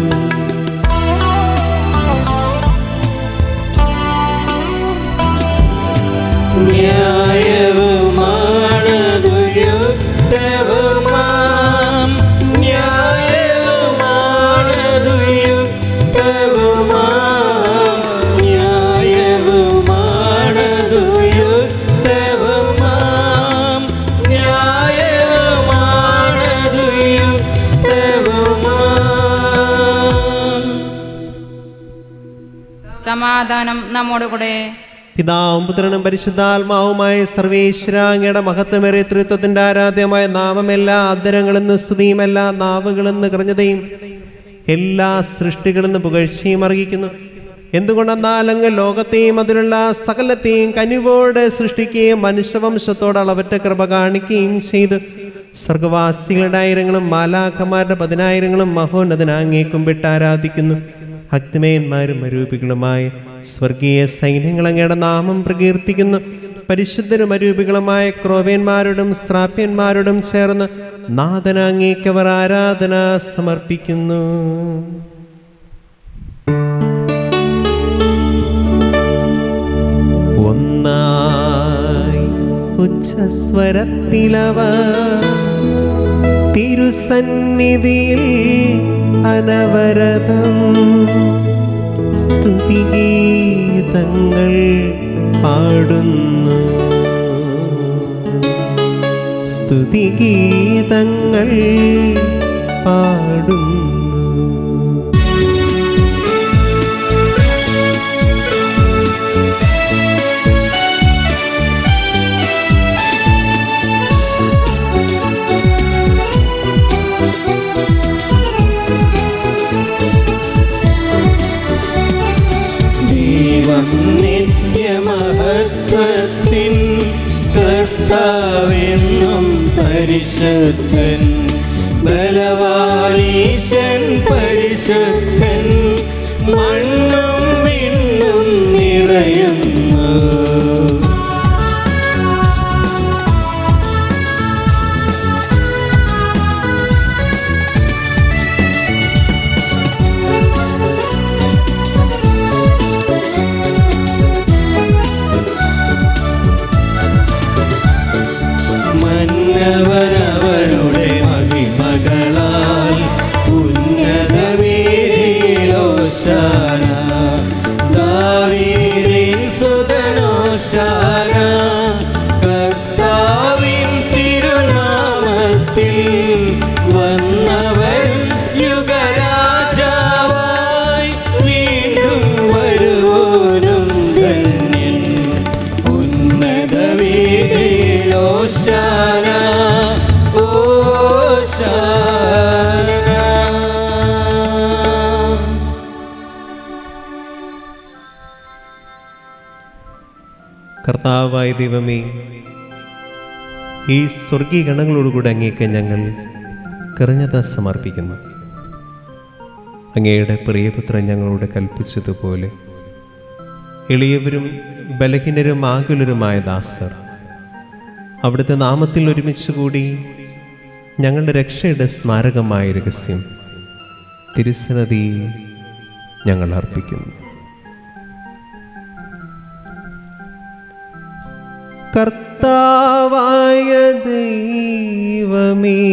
ന്യായവുമാണതു യുക്തവുമാം ന്യായവുമാണതു യുക്തവുമാം ന്യായവുമാണതു യുക്തവുമാം ന്യായവുമാണതു യുക്തവുമാം സമാധാനം നമ്മോട് കൂടെ പിതാവും പുത്രനും പരിശുദ്ധാത്മാവുമായ സർവേശ്വരാങ്ങയുടെ മഹത്വമേറിയ തൃത്വത്തിന്റെ ആരാധ്യമായ നാമമെല്ലാ അധരങ്ങളെന്ന് സ്തുതിയും എല്ലാ നാവുകളെന്ന് കറഞ്ഞതയും എല്ലാ സൃഷ്ടികളെന്ന് പുകഴ്ചയും അറിയിക്കുന്നു എന്തുകൊണ്ടെന്നാൽ അങ്ങ് ലോകത്തെയും അതിലുള്ള സകലത്തെയും കനിവോടെ സൃഷ്ടിക്കുകയും മനുഷ്യവംശത്തോട് അളവറ്റ കൃപ കാണിക്കുകയും ചെയ്തു സ്വർഗവാസികളുടെ ആയിരങ്ങളും മാലാഖമാരുടെ പതിനായിരങ്ങളും മഹോന്നതനാങ്ങേ കുമ്പിട്ട് ആരാധിക്കുന്നു ഭക്തിമയന്മാരും അരൂപികളുമായ സ്വർഗീയ സൈന്യങ്ങൾ അങ്ങയുടെ നാമം പ്രകീർത്തിക്കുന്നു പരിശുദ്ധരും അരൂപികളുമായ ക്രോവേന്മാരോടും സ്ത്രാപ്യന്മാരോടും ചേർന്ന് നാഥനാങ്ങേക്കവർ ആരാധന സമർപ്പിക്കുന്നു ഒന്നായി ഉച്ചസ്വരത്തിലവർ തിരുസന്നിധിയിൽ അനവരതം സ്തുതിഗീതങ്ങൾ പാടുന്നു സ്തുതിഗീതങ്ങൾ പാടുന്നു ദൈവം നിത്യമഹത്വത്തിൻ കർത്താവെന്നും പരിശുദ്ധൻ ബലവാനീശൻ പരിശുദ്ധൻ മണ്ണും വിണ്ണും നിറയുന്നു മന്നവനവരുടെ മഹിമകളാൽ ഉന്നതവേദിയിലോശാന ദാവീദിൻ സുതനോ ലോകത്തിൽ വന്നവരും യുഗരാജാവായി വീണ്ടും വരുവോനും ധന്യൻ ഉന്നത വീതിയിലോശാന ഓശാന കർത്താവായ ദൈവമേ ഈ സ്വർഗീയ ഗണങ്ങളോടുകൂടി അങ്ങേക്ക് ഞങ്ങൾ കൃഞ്ഞത സമർപ്പിക്കുന്നു അങ്ങയുടെ പ്രിയപുത്രൻ ഞങ്ങളോട് കൽപ്പിച്ചതുപോലെ എളിയവരും ബലഹീനരും ആകുലരുമായ ദാസർ അവിടുത്തെ നാമത്തിൽ ഒരുമിച്ച് കൂടി ഞങ്ങളുടെ രക്ഷയുടെ സ്മാരകമായ രഹസ്യം തിരുസനതിയിൽ ഞങ്ങൾ അർപ്പിക്കുന്നു കർത്താവായ ദൈവമേ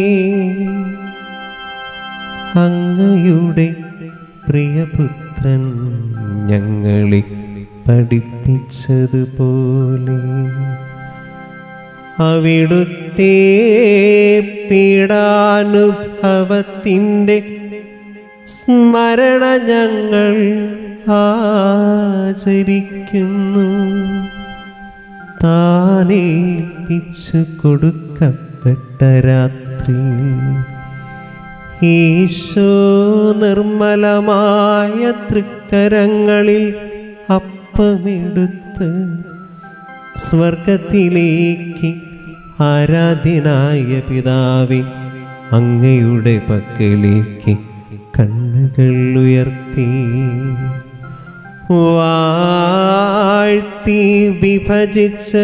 അങ്ങയുടെ പ്രിയപുത്രൻ ഞങ്ങളെ പഠിപ്പിച്ചതുപോലെ അവിടുത്തെ പീഡാനുഭവത്തിൻ്റെ സ്മരണ ഞങ്ങൾ ആചരിക്കുന്നു താനേൽപ്പിച്ചു കൊടുക്കപ്പെട്ട രാത്രി ഈശോ നിർമ്മലമായ തൃക്കരങ്ങളിൽ അപ്പമെടുത്ത് സ്വർഗത്തിലേക്ക് ആരാധ്യനായ പിതാവെ അങ്ങയുടെ പക്കലേക്ക് കണ്ണുകൾ ഉയർത്തി വാഴ്ത്തി വിഭജിച്ച്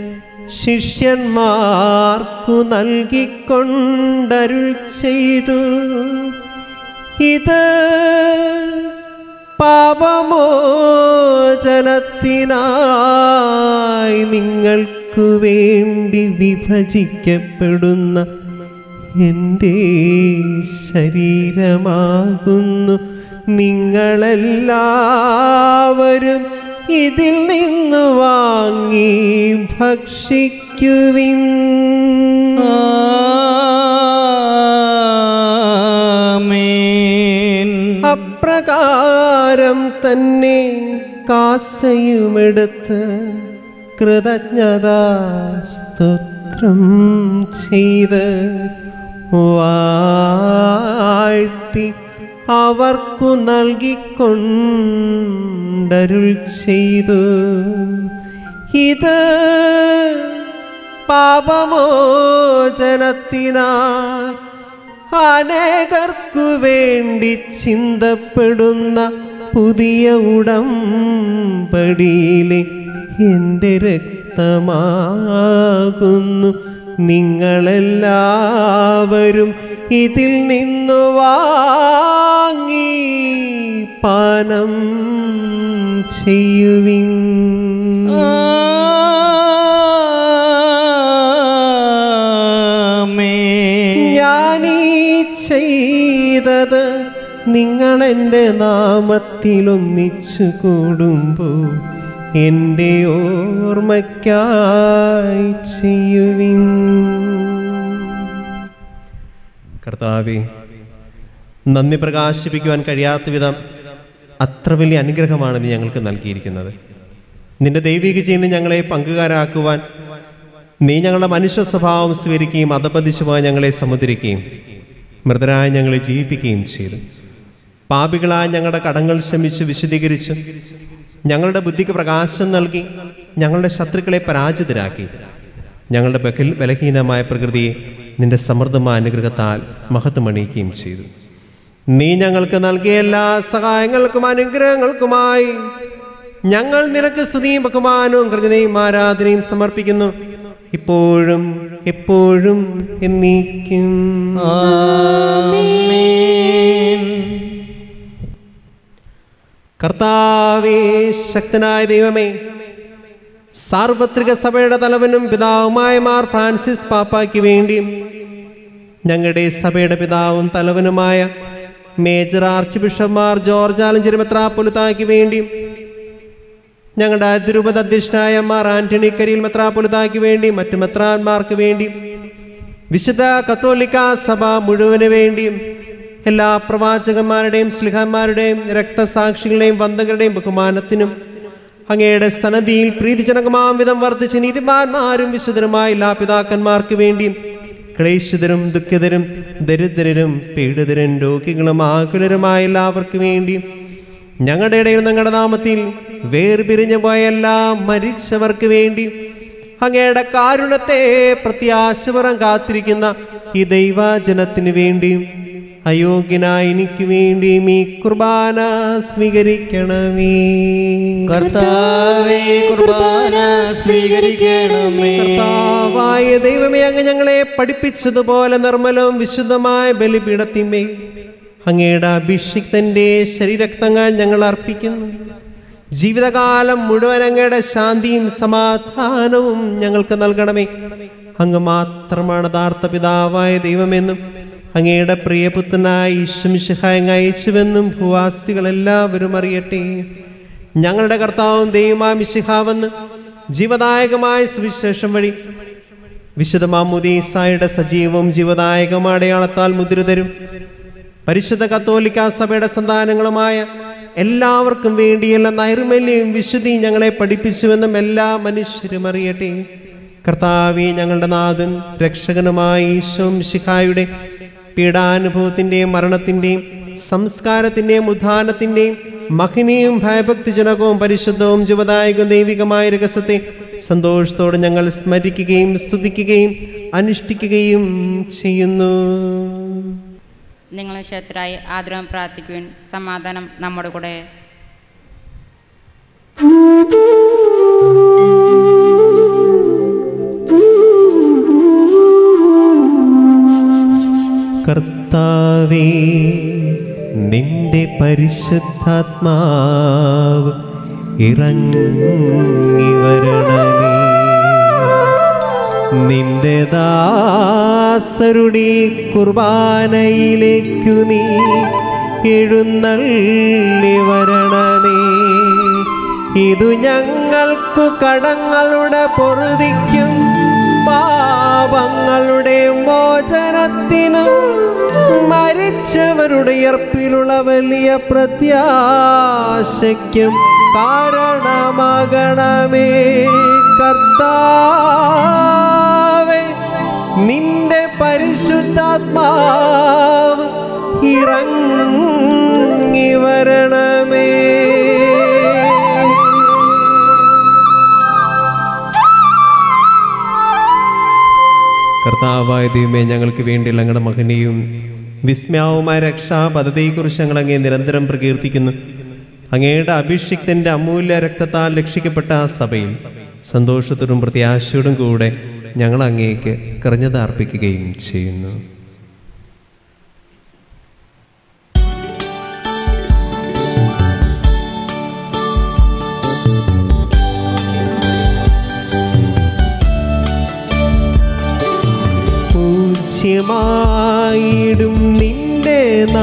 ശിഷ്യന്മാർക്കു നൽകിക്കൊണ്ടരുൾ ചെയ്തു ഇത് പാപമോചനത്തിനായി നിങ്ങൾക്കു വേണ്ടി വിഭജിക്കപ്പെടുന്ന എൻ്റെ ശരീരമാകുന്നു നിങ്ങളെല്ലാവരും ഇതിൽ നിന്ന് വാങ്ങി ഭക്ഷിക്കുവിൻ ആമേൻ അപ്രകാരം തന്നെ കാസയുമെടുത്ത് കൃതജ്ഞതാ സ്തോത്രം ചെയ്ത് വാഴ്ത്തി അവർക്കു നൽകിക്കൊണ്ടരുൾ ചെയ്തു ഇത് പാപമോചനത്തിനായി അനേകർക്കു വേണ്ടി ചിന്തപ്പെടുന്ന പുതിയ ഉടമ്പടിയിലെ എൻ്റെ രക്തമാകുന്നു നിങ്ങളെല്ലാവരും ഇതിൽ നിന്നു വാങ്ങി പാനം ചെയ്യുവിൻ ആമേൻ ഞാനീ ചെയ്തത് നിങ്ങളെൻ്റെ നാമത്തിൽ ഒന്നിച്ചു കൂടുമ്പോൾ എൻ്റെ ഓർമ്മയ്ക്കായി ചെയ്യുവിൻ കർത്താവെ നന്ദി പ്രകാശിപ്പിക്കുവാൻ കഴിയാത്ത വിധം അത്ര വലിയ അനുഗ്രഹമാണ് നീ ഞങ്ങൾക്ക് നൽകിയിരിക്കുന്നത് നിന്റെ ദൈവിക ചെയ്യുന്ന ഞങ്ങളെ പങ്കുകാരാക്കുവാൻ നീ ഞങ്ങളുടെ മനുഷ്യ സ്വഭാവം സ്വീകരിക്കുകയും അധപതിശുമായി ഞങ്ങളെ സമുദ്രിക്കുകയും മൃതരായ ഞങ്ങളെ ജീവിപ്പിക്കുകയും ചെയ്തു പാപികളായ ഞങ്ങളുടെ കടങ്ങൾ ശമിച്ച് വിശദീകരിച്ച് ഞങ്ങളുടെ ബുദ്ധിക്ക് പ്രകാശം നൽകി ഞങ്ങളുടെ ശത്രുക്കളെ പരാജിതരാക്കി ഞങ്ങളുടെ ബഹൽ ബലഹീനമായ പ്രകൃതിയെ നിന്റെ സമൃദ്ധമായ അനുഗ്രഹത്താൽ മഹത്വമണിയിക്കുകയും ചെയ്തു നീ ഞങ്ങൾക്ക് നൽകിയ എല്ലാ സഹായങ്ങൾക്കും അനുഗ്രഹങ്ങൾക്കുമായി ഞങ്ങൾ നിനക്ക് സ്തുതിയും ബഹുമാനവും കൃതയും ആരാധനയും സമർപ്പിക്കുന്നു ഇപ്പോഴും എപ്പോഴും എന്നീക്കും കർത്താവേ ശക്തനായ ദൈവമേ സാർവത്രിക സഭയുടെ തലവനും പിതാവുമായ മാർ ഫ്രാൻസിസ് പാപ്പായ്ക്ക് വേണ്ടിയും ഞങ്ങളുടെ സഭയുടെ പിതാവും തലവനുമായ മേജർ ആർച്ച് ബിഷപ്പ്മാർ ജോർജ് ആലഞ്ചേരി മെത്രാപ്പൊലിത്തായ്ക്ക് വേണ്ടിയും ഞങ്ങളുടെ അതിരൂപത അധ്യക്ഷനായ മാർ ആന്റണി കരിയിൽ മെത്രാപ്പൊലിത്തായ്ക്ക് വേണ്ടി മറ്റു മെത്രാന്മാർക്ക് വേണ്ടി വിശുദ്ധ കത്തോലിക്ക സഭ മുഴുവന് വേണ്ടിയും എല്ലാ പ്രവാചകന്മാരുടെയും സ്ലിഹന്മാരുടെയും രക്തസാക്ഷികളുടെയും വന്ധകളുടെയും ബഹുമാനത്തിനും അങ്ങയുടെ സന്നദ്ധിയിൽ പ്രീതിജനകമാം വിധം വർദ്ധിച്ച നീതിമാന്മാരും വിശുദ്ധരുമായ എല്ലാ പിതാക്കന്മാർക്ക് വേണ്ടിയും ക്ലേശിതരും ദുഃഖിതരും ദരിദ്രരും പീഡിതരും രോഗികളും ആകുലരുമായ എല്ലാവർക്കും വേണ്ടിയും ഞങ്ങളുടെ ഇടയിൽ നിങ്ങളുടെ നാമത്തിൽ വേർപിരിഞ്ഞു പോയ എല്ലാ മരിച്ചവർക്ക് വേണ്ടി അങ്ങയുടെ കാരുണ്യത്തെ പ്രത്യാശപുറം കാത്തിരിക്കുന്ന ഈ ദൈവജനത്തിന് വേണ്ടിയും അയോഗ്യനായ എനിക്ക് വേണ്ടിയും ഈ കുർബാന സ്വീകരിക്കണമേ കർത്താവേ കുർബാന സ്വീകരിക്കണമേ കർത്താവായ ദൈവമേ അങ്ങ് ഞങ്ങളെ പഠിപ്പിച്ചതുപോലെ നിർമ്മലവും വിശുദ്ധമായ ബലിപീഠത്തിന്മേ അങ്ങയുടെ അഭിഷിക്തന്റെ ശരീരക്തങ്ങൾ ഞങ്ങൾ അർപ്പിക്കുന്നു ജീവിതകാലം മുഴുവൻ അങ്ങയുടെ ശാന്തിയും സമാധാനവും ഞങ്ങൾക്ക് നൽകണമേ അങ്ങ് മാത്രമാണ് യഥാർത്ഥ പിതാവായ ദൈവമെന്നും അങ്ങയുടെ പ്രിയപുത്രനായ ഈശ്വമിശിഹായ അയച്ചുവെന്നും ഭൂവാസികൾ എല്ലാവരും അറിയട്ടെ ഞങ്ങളുടെ കർത്താവും ദൈവമായ മിശിഹാവെന്ന് ജീവദായകമായ സുവിശേഷം വഴി വിശുദ്ധ മാമുദീസായുടെ സജീവവും ജീവദായകവും അടയാളത്താൽ മുദ്രിതരും പരിശുദ്ധ കത്തോലിക്ക സഭയുടെ സന്താനങ്ങളുമായ എല്ലാവർക്കും വേണ്ടിയുള്ള നൈർമല്യവും വിശുദ്ധിയും ഞങ്ങളെ പഠിപ്പിച്ചുവെന്നും എല്ലാ മനുഷ്യരും അറിയട്ടെ കർത്താവെ ഞങ്ങളുടെ നാഥൻ രക്ഷകനുമായ ഈശോം ശിഖായുടെ പീഡാനുഭവത്തിൻ്റെയും മരണത്തിൻ്റെയും സംസ്കാരത്തിൻ്റെയും ഉദ്ധാനത്തിൻ്റെയും മഹിനിയും ഭയഭക്തിജനകവും പരിശുദ്ധവും ജീവദായകവും ദൈവികമായ രഹസ്യത്തെ സന്തോഷത്തോടെ ഞങ്ങൾ സ്മരിക്കുകയും സ്തുതിക്കുകയും അനുഷ്ഠിക്കുകയും ചെയ്യുന്നു നിങ്ങൾ ശത്രായി ആദരവും പ്രാർത്ഥിക്കുവിൻ സമാധാനം നമ്മുടെ കൂടെ കർത്താവേ നിന്റെ പരിശുദ്ധാത്മാവ് ഇറങ്ങി വരണമേ നിന്റെ ദാസരുടെ കുർബാനയിലേക്കു നീ എഴുന്നള്ളി വരണമേ ഇതു ഞങ്ങൾക്കു കടങ്ങളുടെ പൊറുതിക്കും പാപങ്ങളുടെ മോചനത്തിനും മരിച്ചവരുടെ ഉയർപ്പിലുള്ള വലിയ പ്രത്യാശയ്ക്കും കാരണമാകണമേ കർത്താവേ നിന്റെ പരിശുദ്ധാത്മാവ് ഇറങ്ങി വരണമേ കർത്താവായ ദൈവമേ ഞങ്ങൾക്ക് വേണ്ടിയുള്ള ഞങ്ങളുടെ മകനെയും വിസ്മയാവുമായ രക്ഷാ പദ്ധതിയെക്കുറിച്ച് ഞങ്ങൾ അങ്ങേ നിരന്തരം പ്രകീർത്തിക്കുന്നു അങ്ങയുടെ അഭിഷിക്തന്റെ അമൂല്യ രക്തത്താൽ രക്ഷിക്കപ്പെട്ട ആ സഭയിൽ സന്തോഷത്തോടും പ്രത്യാശയോടും കൂടെ ഞങ്ങൾ അങ്ങേക്ക് കറിഞ്ഞത് അർപ്പിക്കുകയും ചെയ്യുന്നു പൂജ്യമായിടും നിന്റെ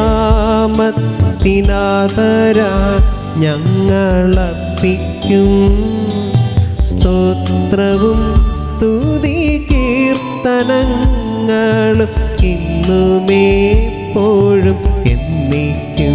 നാമത്തിനാദര ഞങ്ങളർപ്പിക്കും സ്തോത്രവും സ്തുതി കീർത്തനങ്ങളും ഇന്നുമേപ്പോഴും എന്നേക്കും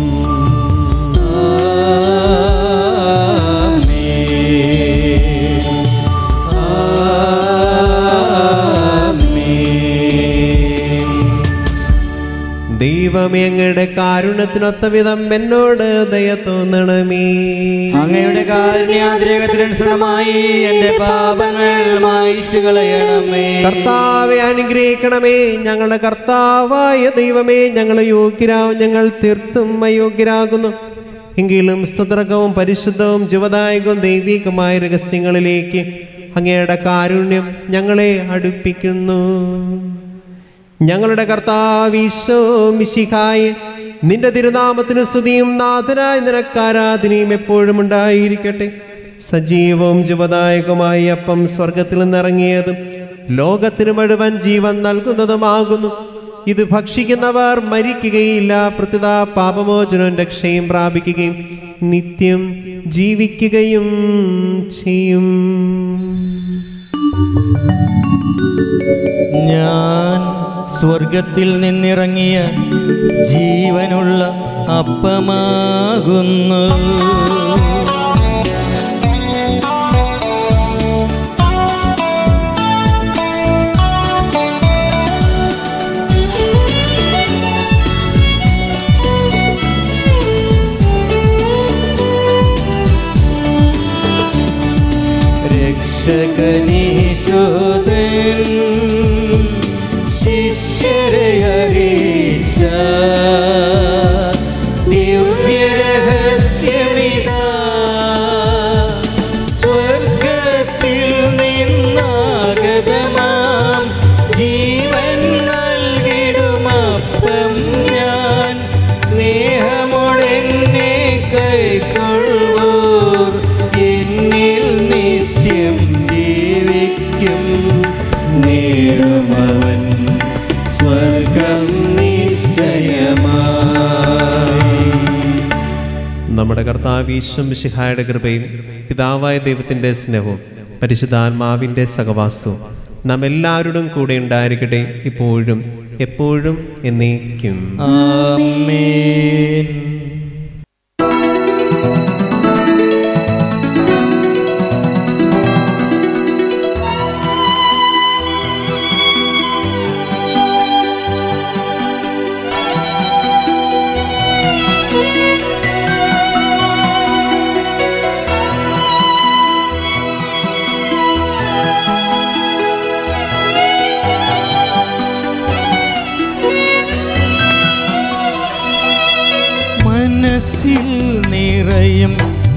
ദൈവമേ അങ്ങയുടെ കാരുണ്യത്തിനൊത്ത വിധം എന്നോട് ദയ തോന്നണമേ അങ്ങയുടെ കാരുണ്യാതിരേകത്തിനനുസൃതമായി എന്റെ പാപങ്ങൾ മായിച്ചു കളയണമേ കർത്താവെ അനുഗ്രഹിക്കണമേ ഞങ്ങളുടെ കർത്താവായ ദൈവമേ ഞങ്ങൾ യോഗ്യരാവും ഞങ്ങൾ തീർത്തും അയോഗ്യരാകുന്നു എങ്കിലും സ്തുതർക്കവും പരിശുദ്ധവും ജീവദായകവും ദൈവികമായ രഹസ്യങ്ങളിലേക്ക് അങ്ങയുടെ കാരുണ്യം ഞങ്ങളെ അടുപ്പിക്കുന്നു ഞങ്ങളുടെ കർത്താവീശോ മിശിഹായെ നിന്റെ തിരുനാമത്തിന് സ്തുതിയും നാഥനായ നിനക്കാരാധനയും എപ്പോഴും ഉണ്ടായിരിക്കട്ടെ സജീവവും ജീവദായകമായ അപ്പം സ്വർഗത്തിൽ നിന്നിറങ്ങിയതും ലോകത്തിന് മുഴുവൻ ജീവൻ നൽകുന്നതുമാകുന്നു ഇത് ഭക്ഷിക്കുന്നവർ മരിക്കുകയില്ല പ്രത്യത പാപമോചനവും രക്ഷയും പ്രാപിക്കുകയും നിത്യം ജീവിക്കുകയും ചെയ്യും ഞാൻ സ്വർഗത്തിൽ നിന്നിറങ്ങിയ ജീവനുള്ള അപ്പമാകുന്നു രക്ഷകനീശോദൻ ശിഷ്യരെ അറിയിച്ച ദിവ്യരഹസ്യമിതാ സ്വർഗത്തിൽ നിന്നാഗതമാം ജീവൻ നൽകിടുമപ്പം ഞാൻ സ്നേഹമോടെന്നെ കൈക്കൊള്ളുവോർ എന്നിൽ നിത്യം ജീവിക്കും നേടുമവൻ സ്വർഗം നിശ്ചയമായി നമ്മുടെ കർത്താവ് ഈശ്വംശിഹായുടെ കൃപയും പിതാവായ ദൈവത്തിൻ്റെ സ്നേഹവും പരിശുദ്ധാത്മാവിൻ്റെ സഹവാസവും നാം എല്ലാവരോടും കൂടെ ഉണ്ടായിരിക്കട്ടെ ഇപ്പോഴും എപ്പോഴും എന്നേക്കും ആമേൻ മനസ്സിൽ നിറയും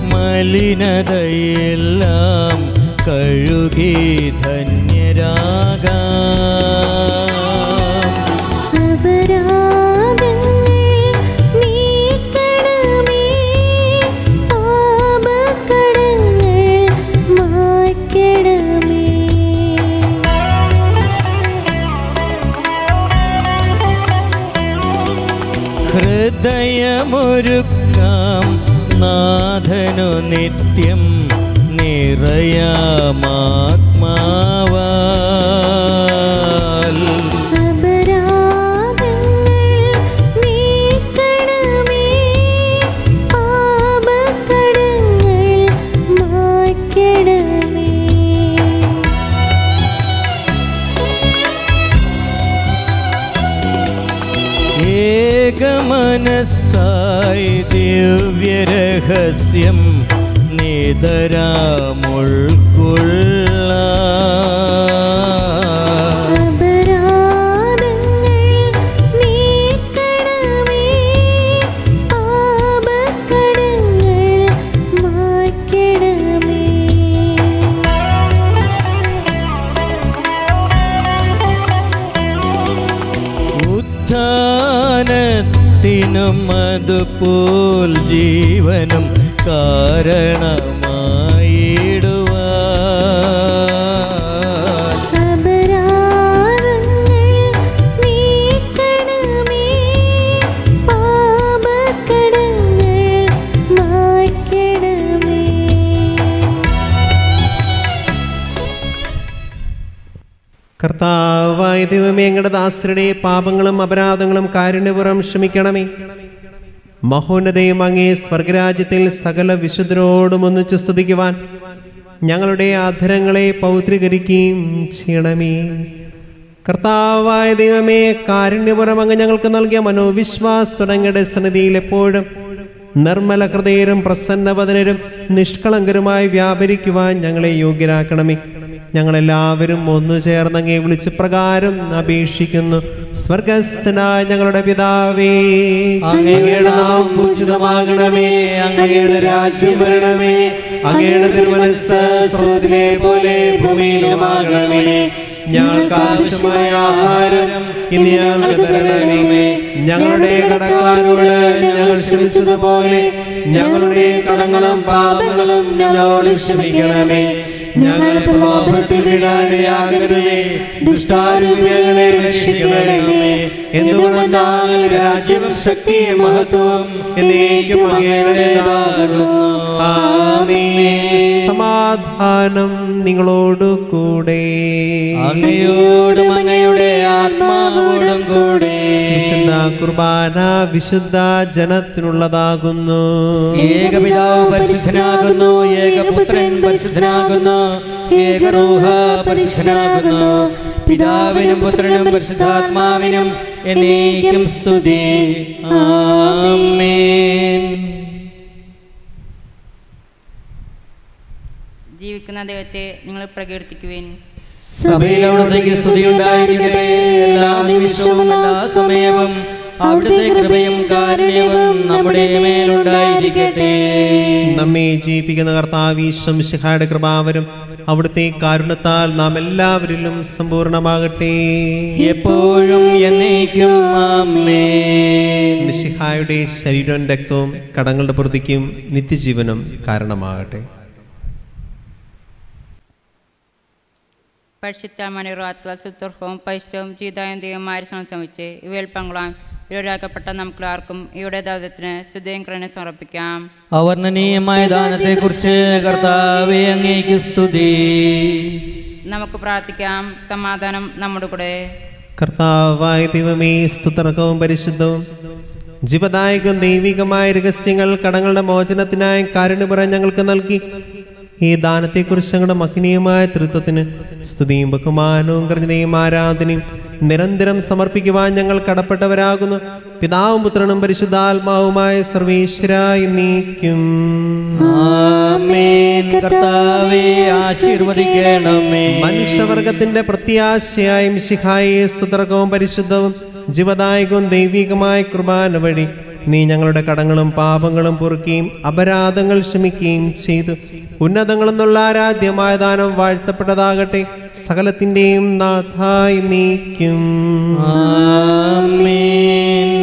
മലിനതയെല്ലാം കഴുകി ധന്യരാകാം അപരാധങ്ങൾ നീക്കണമേ പാപക്കടങ്ങൾ മായ്ക്കണമേ ഹൃദയമൊരുക്കാം നാഥനു നിത്യം നിറയാമാത്മാവാൽ അപരാധങ്ങൾ നീക്കണമേ പാപക്കടങ്ങൾ മായ്ക്കണമേ ഏകമനസ്സായി ദിവ്യരഹസ്യം നിതരാമുൾക്കൊള്ള അപരാധങ്ങൾ നീക്കണമേ പാപക്കടങ്ങൾ മായ്ക്കണമേ ഉത്ഥാനത്തിനും അതുപോൽ ജീവനും കാരണമായിടുവാൻ അപരാധങ്ങൾ നീക്കണമേ പാപക്കടങ്ങൾ മായ്ക്കണമേ കർത്താവായ ദൈവമേ ഞങ്ങളുടെ ദാസരുടെ പാപങ്ങളും അപരാധങ്ങളും കാരുണ്യപുറം ക്ഷമിക്കണമേ മഹോന്നതയും അങ്ങേ സ്വർഗരാജ്യത്തിൽ സകല വിശുദ്ധരോടും ഒന്നിച്ച് സ്തുതിക്കുവാൻ ഞങ്ങളുടെ അധരങ്ങളെ പൗത്രീകരിക്കുകയും ചെയ്യണമേ കർത്താവായ ദൈവമേ കാരുണ്യപുരം അങ്ങ് ഞങ്ങൾക്ക് നൽകിയ മനോവിശ്വാസങ്ങളുടെ സന്നിധിയിൽ എപ്പോഴും നിർമ്മല ഹൃദയരും പ്രസന്നവദനരും നിഷ്കളങ്കരുമായി വ്യാപരിക്കുവാൻ ഞങ്ങളെ യോഗ്യരാക്കണമേ ഞങ്ങളെല്ലാവരും ഒന്നു ചേർന്ന് അങ്ങേ വിളിച്ച് പ്രകാരം അപേക്ഷിക്കുന്നു സ്വർഗസ്ഥനായ ഞങ്ങളുടെ പിതാവേ അങ്ങയുടെ നാം പൂജിതമാകണമേ അങ്ങയുടെ രാജ്യം വരണമേ അങ്ങയുടെ തിരുമനസ് സ്രോതിലെ പോലെ ഭൂമിയിലുമാകണമേ ഞങ്ങൾക്ക് ആവശ്യമായ ആഹാരം ഇന്ന് ഞങ്ങൾക്ക് തരണമേ ഞങ്ങളുടെ കടക്കാരോട് ഞങ്ങൾ ക്ഷമിച്ചതുപോലെ ഞങ്ങളുടെ കടങ്ങളും പാപങ്ങളും ഞങ്ങളോട് ക്ഷമിക്കണമേ ഞങ്ങൾ പ്രലോഭനത്തിൽ വീഴാനിടയാകരുതേ ദുഷ്ടാരൂപ്യങ്ങളെ രക്ഷിക്കണമേ എന്തുകൊണ്ടെന്നാൽ രാജ്യവും ശക്തിയും മഹത്വവും എന്നേക്കും അങ്ങയുടേതാകുന്നു ആമേൻ സമാധാനം നിങ്ങളോട് കൂടെ അങ്ങയോടും അങ്ങയുടെ ആത്മാവോടും കൂടെ വിശുദ്ധ കുർബാന വിശുദ്ധ ജനത്തിനുള്ളതാകുന്നു ഏകപിതാവ് പരിശുദ്ധനാകുന്നു ഏകപുത്രൻ പരിശുദ്ധനാകുന്നു ഏകറൂഹ പരിശുദ്ധനാകുന്നു പിതാവിനും പുത്രനും പരിശുദ്ധാത്മാവിനും എന്നേക്കും സ്തുതി ആമേൻ ജീവിക്കുന്ന ദൈവത്തെ നിങ്ങൾ പ്രകീർത്തിക്കുവിൻ സഭയിൽ അവിടത്തേക്ക് സ്തുതി ഉണ്ടായിരിക്കട്ടെ എല്ലാ നിമിഷവും എല്ലാ സമയവും അവിടുത്തെ കൃപയും കാരുണ്യവും നമ്മുടെ മേലുണ്ടായിരിക്കട്ടെ നമ്മെ ജീവിപ്പിക്കുന്ന കർത്താവീശ്വം ശിഖായുടെ കൃപാവരും അവിടുത്തെ കാരുണ്യത്താൽ നാം എല്ലാവരിലും സമ്പൂർണമാകട്ടെ എപ്പോഴും എന്നേക്കും ആമേൻ മിശിഹായുടെ ശരീരവും രക്തവും കടങ്ങളുടെ പ്രതിക്കും നിത്യജീവനും കാരണമാകട്ടെ പരിശുദ്ധ മണിറാത്തുള്ള സുത്തുർഹവും പരിശുദ്ധവും ജീതായും ദൈവമാരെ സംശമിച്ച് ഇവയിൽ പങ്കുളാൻ ഇവരാക്കപ്പെട്ട നമുക്കെല്ലാവർക്കും ഇവിടെ ദൗത്യത്തിന് സ്തുതിയും കൃണ സമർപ്പിക്കാം അവർണ്ണനീയമായ ദാനത്തെക്കുറിച്ച് കർത്താവെ അങ്ങേക്ക് സ്തുതി നമുക്ക് പ്രാർത്ഥിക്കാം സമാധാനം നമ്മുടെ കൂടെ കർത്താവായ ദൈവമേ സ്തുതർക്കവും പരിശുദ്ധവും ജീവദായകം ദൈവികമായ രഹസ്യങ്ങൾ കടങ്ങളുടെ മോചനത്തിനായി കാരുണ്യപുറം ഞങ്ങൾക്ക് നൽകി ഈ ദാനത്തെക്കുറിച്ച് ഞങ്ങളുടെ മഹനീയമായ തൃത്വത്തിന് സ്തുതിയും ബഹുമാനവും കൃതയും ആരാധനയും നിരന്തരം സമർപ്പിക്കുവാൻ ഞങ്ങൾ കടപ്പെട്ടവരാകുന്നു പിതാവും പുത്രനും പരിശുദ്ധാത്മാവുമായ സർവേശ്വരായി നീക്കും ആമേൻ കർത്താവെ ആശീർവദിക്കണമേ മനുഷ്യവർഗത്തിന്റെ പ്രത്യാശയായും ശിഖായെ സ്തുതർക്കവും പരിശുദ്ധവും ജീവദായകവും ദൈവികമായ കുർബാന വഴി നീ ഞങ്ങളുടെ കടങ്ങളും പാപങ്ങളും പൊറുക്കുകയും അപരാധങ്ങൾ ക്ഷമിക്കുകയും ചെയ്തു ഉന്നതങ്ങളിൽ നിന്നുള്ള ആരാധ്യമായ ദാനം വാഴ്ത്തപ്പെട്ടതാകട്ടെ സകലത്തിൻ്റെയും നാഥായി നീക്കും ആമേൻ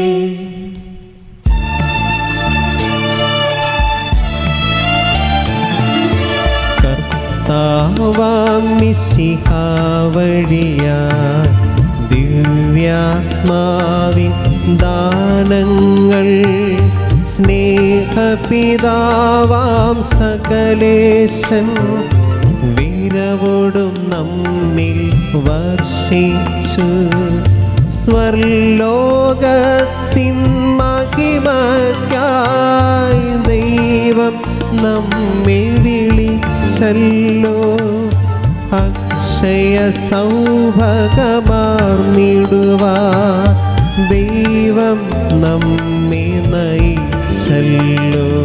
കർത്താവാം മിശിഹാവഴിയാ ദിവ്യാത്മാവിൻ ദാനങ്ങൾ സ്നേഹപിതാവാം സകലേശൻ വീരവോടും നമ്മിൽ വർഷിച്ചു സ്വർലോകത്തിൻ മഹിമയ്ക്കായി ദൈവം നമ്മെ വിളിച്ചല്ലോ അക്ഷയ സൗഭഗമാർന്നിടുവാ ദൈവം നമ്മെ നയിച്ചല്ലോ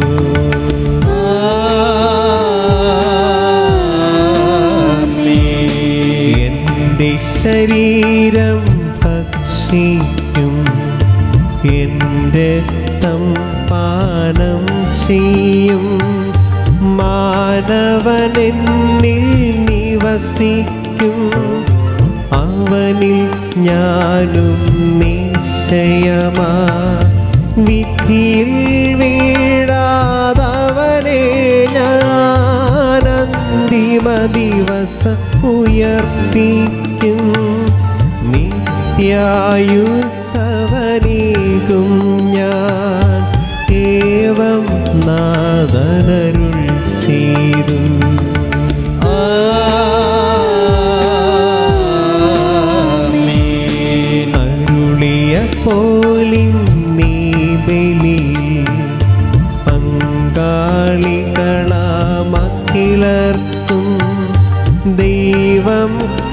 എന്റെ ശരീരം ഭക്ഷിക്കും എൻ്റെ രക്തം പാനം ചെയ്യും മാനവനെന്നിൽ നിവസിക്കും അവനിൽ ഞാനും നിശ്ചയമാ വിധിയിൽ വീഴാതവനെ ഞാൻ അന്തിമ ദിവസം ഉയർപ്പിക്കും നിത്യായുസവനീകും ഞാൻ ഏവം നാദനരുൾ ചെയ്തു അരുളിയ പോലിൻ നീ ബലിയിൽ പങ്കാളികളാമക്കിളർക്കും ദൈവം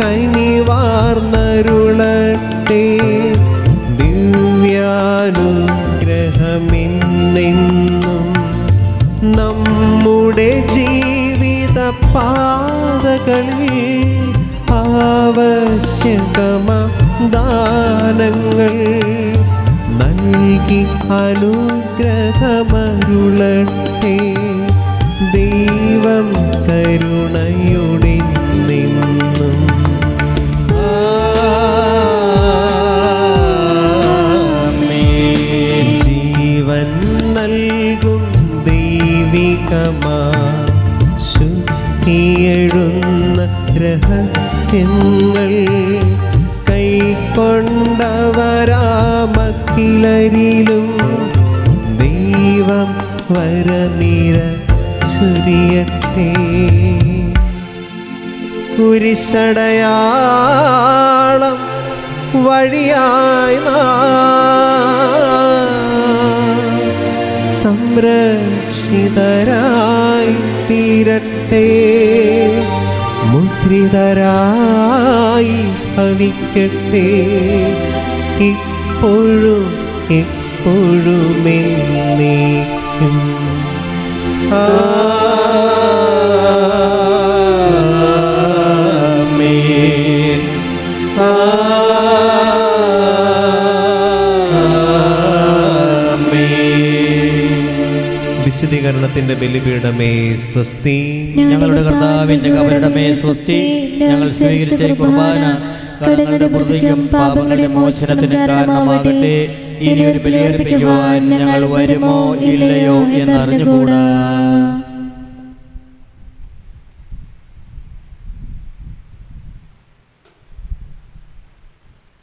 കനിവാർന്നരുളട്ടെ ദിവ്യാനുഗ്രഹമെന്നെന്നും നമ്മുടെ ജീവിത പാതകളിൽ ആവശ്യകമാ ദാനങ്ങൾ നൽകി അനുഗ്രഹമരുളട്ടെ ദൈവം കരുണയുടെ നിന്നും ജീവൻ നൽകും ദൈവികമാ ശുദ്ധിയെഴുന്ന രഹസ്യങ്ങൾ കൈക്കൊണ്ടവരാമക്കിലരിലും ദൈവം വരനിര ചുരിയട്ടെ കുരിശടയാളം വഴിയായി നാം സംരക്ഷിതരായി തീരട്ടെ മുദ്രിതരായി ഭവിക്കട്ടെ ഇപ്പോഴും എപ്പോഴും എന്നേക്കും ആമേൻ ആമേൻ വിശദീകരണത്തിന്റെ ബലിപീഠമേ സ്വസ്തി ഞങ്ങളുടെ കർത്താവിന്റെ കബരുടെ സ്വസ്തി ഞങ്ങൾ സ്വീകരിച്ച ഈ കുർബാന കടങ്ങളുടെ പ്രതിക്കും പാപങ്ങളുടെ മോചനത്തിന് കാരണമാകട്ടെ ഇനി ഒരു ബലിയർപ്പിക്കുവാൻ ഞങ്ങൾ വരുമോ ഇല്ലയോ എന്നറിഞ്ഞുകൂടാ